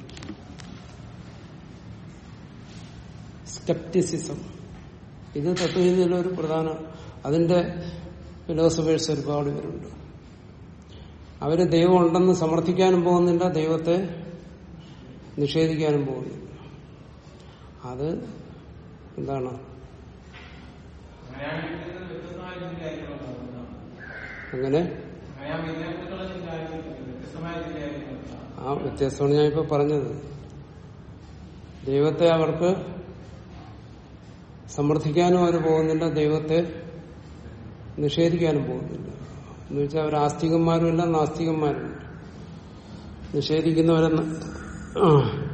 സ്കെപ്റ്റിസിസം ഇത് തത്വചിന്തയിലെ ഒരു പ്രധാന അതിന്റെ ഫിലോസഫേഴ്സ് ഒരുപാട് പേരുണ്ട് അവര് ദൈവം ഉണ്ടെന്ന് സമർത്ഥിക്കാനും പോകുന്നില്ല ദൈവത്തെ നിഷേധിക്കാനും പോകുന്നില്ല അത് എന്താണ് അങ്ങനെയാണെങ്കിൽ ഇതിന് വ്യത്യസ്തമായ ചിന്തയായിരിക്കണം ഉണ്ടാവുന്നത്. അങ്ങനെ അങ്ങനെ ആ വിദ്യാർത്ഥികളുടെ ചിന്തയായിരിക്കും വ്യത്യസ്തമായ ചിന്തയായിരിക്കും ഉണ്ടാവുക. ആ വ്യത്യാസമാണ് ഞാൻ ഇപ്പൊ പറഞ്ഞത് ദൈവത്തെ അവർക്ക് സമർത്ഥിക്കാനും അവർ പോകുന്നില്ല ദൈവത്തെ നിഷേധിക്കാനും പോകുന്നില്ല എന്ന് വെച്ചാൽ അവർ ആസ്തികന്മാരുമില്ല നാസ്തികന്മാരുമില്ല നിഷേധിക്കുന്നവരെന്ന് ആ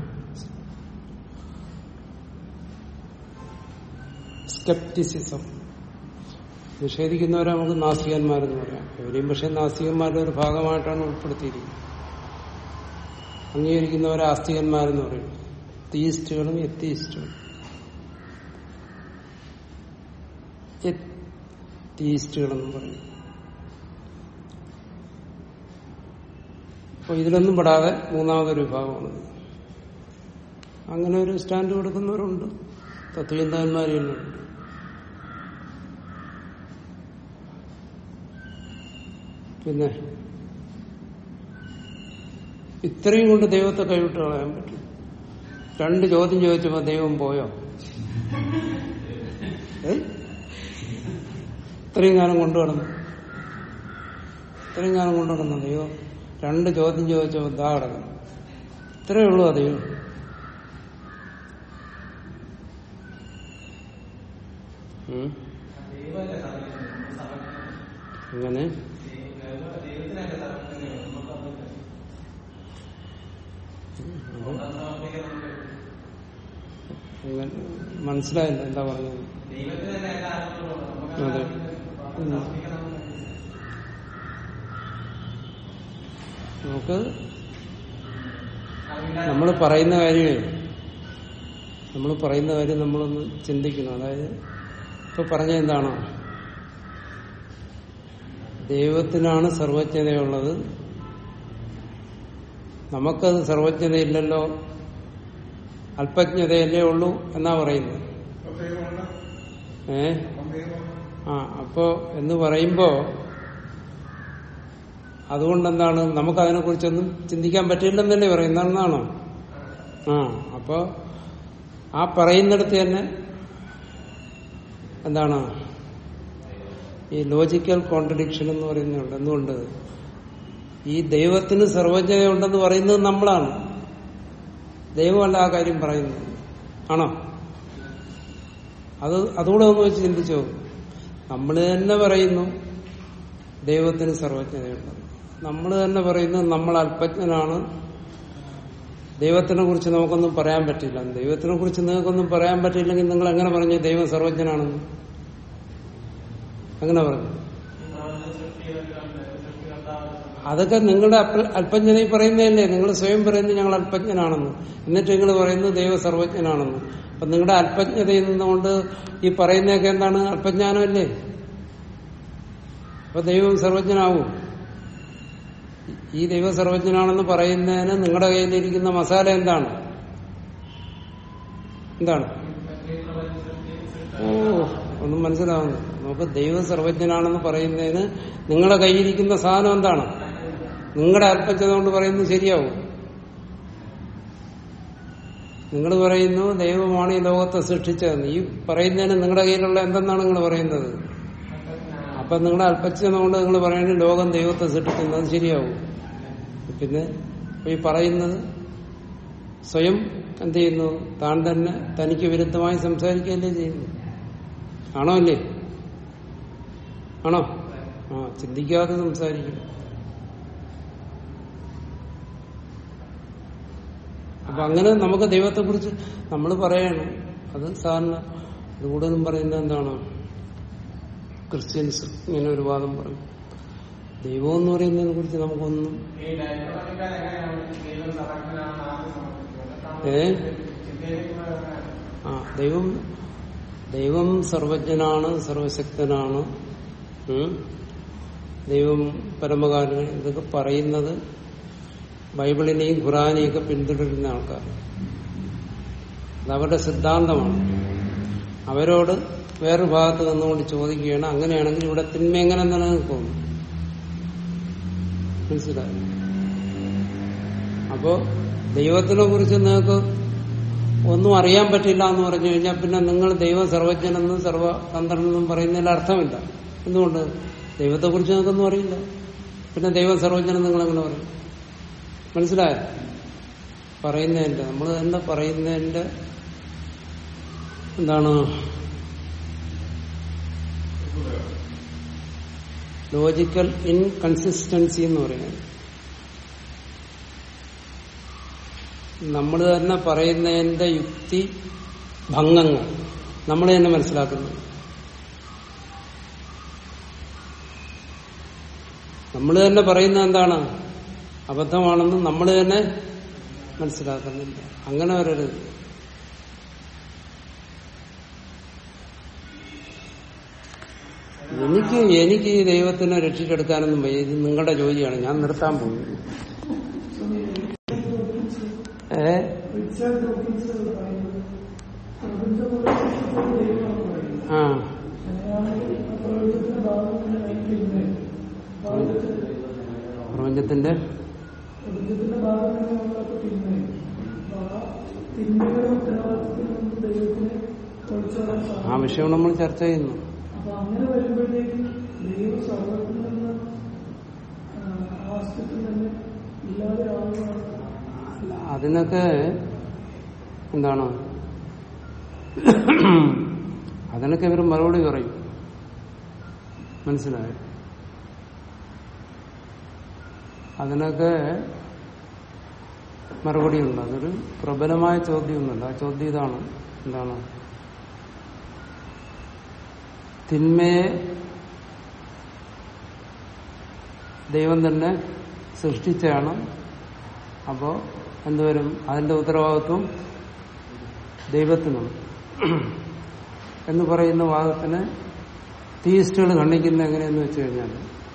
സ്കെപ്റ്റിസിസം നിഷേധിക്കുന്നവരെ നമുക്ക് നാസ്തികന്മാരെന്ന് പറയാം ഇവരെയും പക്ഷെ നാസ്തികന്മാരുടെ ഒരു ഭാഗമായിട്ടാണ് ഉൾപ്പെടുത്തിയിരിക്കുന്നത് അംഗീകരിക്കുന്നവരെ ആസ്തികന്മാരെന്ന് പറയും തീയിസ്റ്റുകളും എത്തീസ്റ്റുകളും തീയിസ്റ്റുകളെന്ന് പറയും അപ്പൊ ഇതിലൊന്നും പെടാതെ മൂന്നാമതൊരു വിഭാഗമാണ് അങ്ങനെ ഒരു സ്റ്റാൻഡ് കൊടുക്കുന്നവരുണ്ട് തത്വചിന്തകന്മാർ തന്നെ ഉണ്ട് പിന്നെ ഇത്രയും കൊണ്ട് ദൈവത്തെ കൈവിട്ട് കളയാൻ പറ്റും രണ്ട് ചോദ്യം ചോദിച്ചപ്പോ ദൈവം പോയോ ഏ? ഇത്രയും കാലം കൊണ്ടു നടന്നു ഇത്രയും കാലം കൊണ്ടു നടന്നു ദൈവം രണ്ട് ചോദ്യം ചോദിച്ചപ്പോ ദാ കിടക്കുന്നു ഇത്രയേ ഉള്ളൂ ആ ദൈവം ഉം. ദൈവമല്ലേ സമർപ്പിക്കുന്നത് സമർപ്പിക്കുന്നത് അങ്ങനെ ദൈവത്തിനല്ലേ സമർപ്പിക്കുന്നത് നമുക്ക് സമർപ്പിക്കുന്നത് അങ്ങനെ മനസ്സിലായില്ല എന്താ പറഞ്ഞത് ദൈവത്തിന് തന്നെ എല്ലാ ആത്മാക്കളും നമുക്ക് അതെ. ഉം. സമർപ്പിക്കണം നമുക്ക് നമ്മൾ പറയുന്ന കാര്യമേ നമ്മൾ പറയുന്ന കാര്യം നമ്മളൊന്ന് ചിന്തിക്കണം അതായത് ഇപ്പൊ പറഞ്ഞ എന്താണ് ദൈവത്തിനാണ് സർവജ്ഞതയുള്ളത് നമുക്കത് സർവജ്ഞതയില്ലല്ലോ അല്പജ്ഞതയല്ലേ ഉള്ളൂ എന്നാ പറയുന്നത് അപ്പൊ ദൈവമുണ്ട് ഏ അപ്പം ദൈവമുണ്ട് ആ അപ്പോ എന്ന് പറയുമ്പോ അതുകൊണ്ടെന്താണ് നമുക്ക് അതിനെക്കുറിച്ചൊന്നും ചിന്തിക്കാൻ പറ്റില്ലെന്നല്ലേ പറയുന്നതാണോ ആ അപ്പോ ആ പറയുന്നിടത്ത് തന്നെ എന്താണ് ഈ ലോജിക്കൽ കോൺട്രഡിക്ഷൻ എന്ന് പറയുന്നുണ്ട് എന്തുകൊണ്ട് ഈ ദൈവത്തിന് സർവജ്ഞതയുണ്ടെന്ന് പറയുന്നത് നമ്മളാണ് ദൈവമല്ല ആ കാര്യം പറയുന്നത് ആണോ അത് അതുകൂടെ ഒന്ന് വെച്ച് ചിന്തിച്ചോ നമ്മൾ തന്നെ പറയുന്നു ദൈവത്തിന് സർവജ്ഞതയുണ്ട് നമ്മൾ തന്നെ പറയുന്നു നമ്മൾ അല്പജ്ഞനാണ് ദൈവത്തിനെ കുറിച്ച് നമുക്കൊന്നും പറയാൻ പറ്റില്ല ദൈവത്തിനെ കുറിച്ച് നിങ്ങൾക്കൊന്നും പറയാൻ പറ്റില്ലെങ്കിൽ നിങ്ങൾ എങ്ങനെ പറഞ്ഞു ദൈവം സർവജ്ഞനാണെന്ന് എങ്ങനെ പറഞ്ഞു അതൊക്കെ നിങ്ങളുടെ അല്പ- അല്പജ്ഞതയിൽ പറയുന്നതല്ലേ നിങ്ങൾ സ്വയം പറയുന്നത് ഞങ്ങൾ അല്പജ്ഞനാണെന്ന് എന്നിട്ട് നിങ്ങൾ പറയുന്നത് ദൈവ സർവജ്ഞനാണെന്ന് അപ്പൊ നിങ്ങളുടെ അല്പജ്ഞതയിൽ നിന്നുകൊണ്ട് ഈ പറയുന്നതൊക്കെ എന്താണ് അല്പജ്ഞാനമല്ലേ അപ്പൊ ദൈവം സർവജ്ഞനാവും ഈ ദൈവ സർവജ്ഞനാണെന്ന് പറയുന്നതിന് നിങ്ങളുടെ കയ്യിലിരിക്കുന്ന മസാല എന്താണ് എന്താണ് ഓ ഒന്നും മനസ്സിലാവുന്നു നമുക്ക് ദൈവ സർവജ്ഞനാണെന്ന് പറയുന്നതിന് നിങ്ങളുടെ കയ്യിരിക്കുന്ന സാധനം എന്താണ് നിങ്ങളുടെ അല്പജ്ഞത കൊണ്ട് പറയുന്നത് ശരിയാവും നിങ്ങൾ പറയുന്നു ദൈവമാണ് ഈ ലോകത്തെ സൃഷ്ടിച്ചതെന്ന് ഈ പറയുന്നതിന് നിങ്ങളുടെ കയ്യിലുള്ള എന്തെന്നാണ് നിങ്ങൾ പറയുന്നത് അപ്പൊ നിങ്ങളുടെ അല്പജ്ഞത കൊണ്ട് നിങ്ങൾ പറയുന്നത് ലോകം ദൈവത്തെ സൃഷ്ടിക്കുന്നത് അത് ശരിയാവും പിന്നെ ഈ പറയുന്നത് സ്വയം എന്ത് ചെയ്യുന്നു താൻ തന്നെ തനിക്ക് വിരുദ്ധമായി സംസാരിക്കുകയല്ലേ ചെയ്യുന്നു ആണോ അല്ലേ ആണോ ആ ചിന്തിക്കാതെ സംസാരിക്കും അപ്പൊ അങ്ങനെ നമുക്ക് ദൈവത്തെ കുറിച്ച് നമ്മൾ പറയണം അത് സാറിന് ഇത് കൂടുതലും പറയുന്നത് എന്താണ് ക്രിസ്ത്യൻസ് ഇങ്ങനെ ഒരു വാദം പറയും ദൈവം എന്ന് പറയുന്നതിനെ കുറിച്ച് നമുക്കൊന്നും ഈ ഡയക്രോണിക്കാൻ എങ്ങനെയാണ് ദൈവം സമർപ്പനാണെന്ന് ആദ്യം സമർപ്പിക്കുന്നത് ഏ ചിന്തയിലേക്ക് ആ ദൈവം ദൈവം സർവജ്ഞനാണ് സർവശക്തനാണ് ഉം. ദൈവം പരമകാരൻ ഇതൊക്കെ പറയുന്നത് ബൈബിളിനെയും ഖുറാനെയും ഒക്കെ പിന്തുടരുന്ന ആൾക്കാർ അതവരുടെ സിദ്ധാന്തമാണ് അവരോട് വേറൊരു ഭാഗത്ത് നിന്നുകൊണ്ട് ചോദിക്കുകയാണ് അങ്ങനെയാണെങ്കിൽ ഇവിടെ തിന്മ എങ്ങനെ നിലനിൽക്കും മനസ്സിലായി അപ്പോ ദൈവത്തിനെ കുറിച്ച് നിങ്ങൾക്ക് ഒന്നും അറിയാൻ പറ്റില്ല എന്ന് പറഞ്ഞു കഴിഞ്ഞാൽ പിന്നെ നിങ്ങൾ ദൈവം സർവജ്ഞനെന്നും സർവതന്ത്രനെന്നും പറയുന്നതിൽ അർത്ഥമില്ല എന്തുകൊണ്ട് ദൈവത്തെ കുറിച്ച് നിങ്ങൾക്കൊന്നും അറിയില്ല പിന്നെ ദൈവം സർവജ്ഞനെന്ന് നിങ്ങൾ എങ്ങനെ പറയും മനസ്സിലായോ പറയുന്നതിന്റെ നമ്മൾ തന്നെ പറയുന്നതിന്റെ എന്താണ് ലോജിക്കൽ ഇൻകൺസിസ്റ്റൻസി എന്ന് പറയുന്നത് നമ്മൾ തന്നെ പറയുന്നതിന്റെ യുക്തി ഭംഗങ്ങൾ നമ്മൾ തന്നെ മനസ്സിലാക്കുന്നു നമ്മൾ തന്നെ പറയുന്ന എന്താണ് അബദ്ധമാണെന്ന് നമ്മൾ തന്നെ മനസ്സിലാക്കുന്നില്ല അങ്ങനെ വരരുത് എനിക്ക് എനിക്ക് ഈ ദൈവത്തിനെ രക്ഷിച്ചെടുക്കാനൊന്നും വയ്യ ഇത് നിങ്ങളുടെ ജോലിയാണ് ഞാൻ നിർത്താൻ പോകും ഏ ആ പ്രപഞ്ചത്തിന്റെ ആ വിഷയം നമ്മൾ ചർച്ച ചെയ്യുന്നു അപ്പൊ അങ്ങനെ വരുമ്പോഴത്തേക്കും ദൈവം സർവത്തിൽ നിന്ന് ആസ്തിത്വം തന്നെ ഇല്ലാതെ ആവുകയാണ് അല്ല, അതിനൊക്കെ എന്താണ് അതിനൊക്കെ ഇവർ മറുപടി പറയും മനസ്സിലായോ അതിനൊക്കെ മറുപടിയുണ്ട് അതൊരു പ്രബലമായ ചോദ്യമൊന്നുമല്ല ആ ചോദ്യം ഇതാണ് എന്താണ് തിന്മയെ ദൈവം തന്നെ സൃഷ്ടിച്ചാണ് അപ്പോ എന്തുവരും അതിന്റെ ഉത്തരവാദിത്വം ദൈവത്തിനുണ്ട് എന്ന് പറയുന്ന വാദത്തിന് തീയിസ്റ്റുകൾ ഖണ്ഡിക്കുന്ന എങ്ങനെയെന്ന് വെച്ച് കഴിഞ്ഞാൽ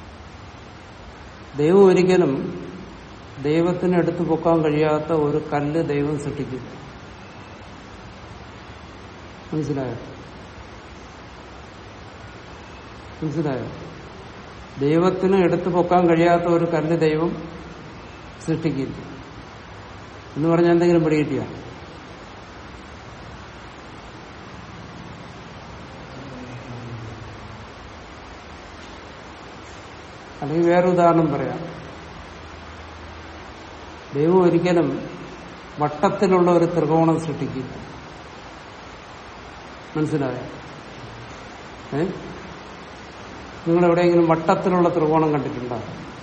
ദൈവം ഒരിക്കലും ദൈവത്തിന് എടുത്തു പൊക്കാൻ കഴിയാത്ത ഒരു കല്ല് ദൈവം സൃഷ്ടിക്കും മനസ്സിലായോ മനസ്സിലായോ ദൈവത്തിന് എടുത്തു പൊക്കാൻ കഴിയാത്ത ഒരു കല്ല് ദൈവം സൃഷ്ടിക്കില്ല എന്ന് പറഞ്ഞാൽ എന്തെങ്കിലും പിടികിട്ടിയ അല്ലെങ്കിൽ വേറെ ഉദാഹരണം പറയാം ദൈവം ഒരിക്കലും വട്ടത്തിലുള്ള ഒരു ത്രികോണം സൃഷ്ടിക്കില്ല മനസ്സിലായോ ഏ നിങ്ങൾ എവിടെയെങ്കിലും വട്ടത്തിലുള്ള ത്രികോണം കണ്ടിട്ടുണ്ടോ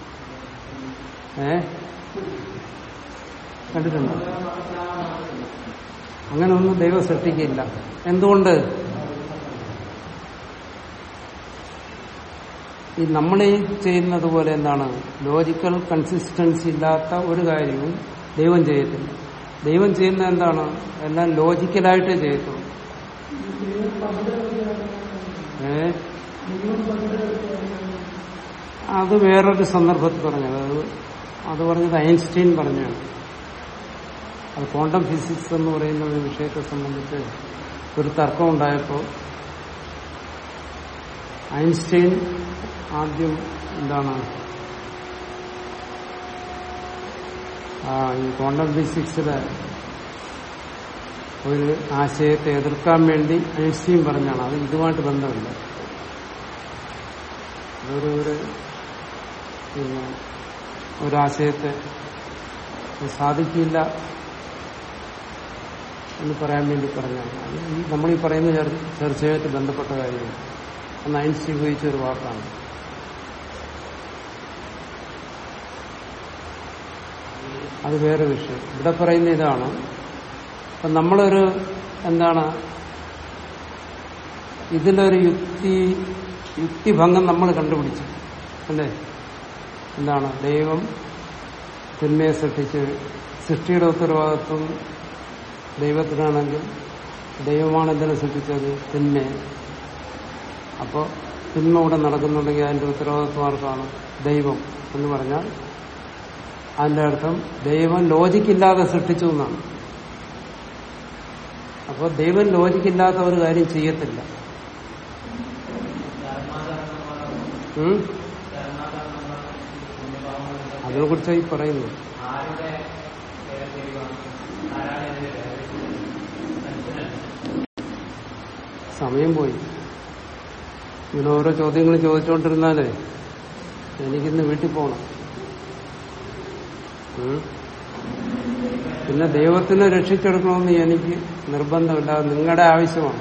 ഏ കണ്ടിട്ടുണ്ടോ അങ്ങനെ ഒന്നും ദൈവം സൃഷ്ടിക്കില്ല എന്തുകൊണ്ട് ഈ നമ്മളീ ചെയ്യുന്നത് പോലെ എന്താണ് ലോജിക്കൽ കൺസിസ്റ്റൻസി ഇല്ലാത്ത ഒരു കാര്യവും ദൈവം ചെയ്യത്തില്ല ദൈവം ചെയ്യുന്ന എന്താണ് എല്ലാം ലോജിക്കലായിട്ടേ ചെയ്യത്തുള്ളൂ ഏ അത് വേറൊരു സന്ദർഭത്തിൽ പറഞ്ഞത് അത് അത് പറഞ്ഞത് ഐൻസ്റ്റീൻ പറഞ്ഞാണ് അത് ക്വാണ്ടം ഫിസിക്സ് എന്ന് പറയുന്ന ഒരു വിഷയത്തെ സംബന്ധിച്ച് ഒരു തർക്കം ഉണ്ടായപ്പോൾ ഐൻസ്റ്റീൻ ആദ്യം എന്താണ് ആ ഈ ക്വാണ്ടം ഫിസിക്സിലെ ഒരു ആശയത്തെ എതിർക്കാൻ വേണ്ടി ഐൻസ്റ്റീൻ പറഞ്ഞാണ് അത് ഇതുമായിട്ട് ബന്ധമില്ല അതൊരു ഒരു പിന്നെ ഒരാശയത്തെ അത് സാധിക്കില്ല എന്ന് പറയാൻ വേണ്ടി പറഞ്ഞാണ് അത് ഈ നമ്മൾ ഈ പറയുന്ന ചർ- ചർച്ചയുമായിട്ട് ബന്ധപ്പെട്ട കാര്യമാണ് അന്ന് ഐൻസ്റ്റീൻ ഉപയോഗിച്ച ഒരു വാക്കാണ് അത് വേറെ വിഷയം ഇവിടെ പറയുന്ന ഇതാണ് അപ്പൊ നമ്മളൊരു എന്താണ് ഇതിലൊരു യുക്തി യുക്തിഭംഗം നമ്മൾ കണ്ടുപിടിച്ചു അല്ലേ എന്താണ് ദൈവം തിന്മയെ സൃഷ്ടിച്ച് സൃഷ്ടിയുടെ ഉത്തരവാദിത്വം ദൈവത്തിനാണെങ്കിൽ ദൈവമാണ് എന്തിനെ സൃഷ്ടിച്ചത് തിന്മയെ അപ്പോൾ തിന്മ ഇവിടെ നടക്കുന്നുണ്ടെങ്കിൽ അതിന്റെ ഉത്തരവാദിത്വം ആർക്കാണ് ദൈവം എന്ന് പറഞ്ഞാൽ അതിന്റെ അർത്ഥം ദൈവം ലോജിക്കില്ലാതെ സൃഷ്ടിച്ചു എന്നാണ് അപ്പോൾ ദൈവം ലോജിക്കില്ലാത്ത ഒരു കാര്യം ചെയ്യത്തില്ല ഉം? അതിനെ കുറിച്ചായി പറയുന്നു ആരുടെ ദൈവമാണ് ആരാണ് ഇതിന്റെ മനുഷ്യനല്ല സമയം പോയി ഇങ്ങനെ ഓരോ ചോദ്യങ്ങൾ ചോദിച്ചുകൊണ്ടിരുന്നാലേ എനിക്കിന്ന് വീട്ടിൽ പോകണം ഉം. പിന്നെ ദൈവത്തിനെ രക്ഷിച്ചെടുക്കണമെന്ന് എനിക്ക് നിർബന്ധമില്ല അത് നിങ്ങളുടെ ആവശ്യമാണ്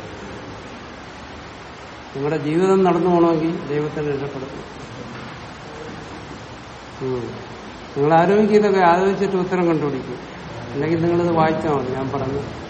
നിങ്ങളുടെ ജീവിതം നടന്നു പോകണമെങ്കിൽ ദൈവത്തിനെ രക്ഷപ്പെടുത്തണം ഉം. നിങ്ങൾ ആരോഗ്യം ഇതൊക്കെ ആലോചിച്ചിട്ട് ഉത്തരം കണ്ടുപിടിക്കും അല്ലെങ്കിൽ നിങ്ങളിത് വായിച്ചാൽ മതി ഞാൻ പറഞ്ഞു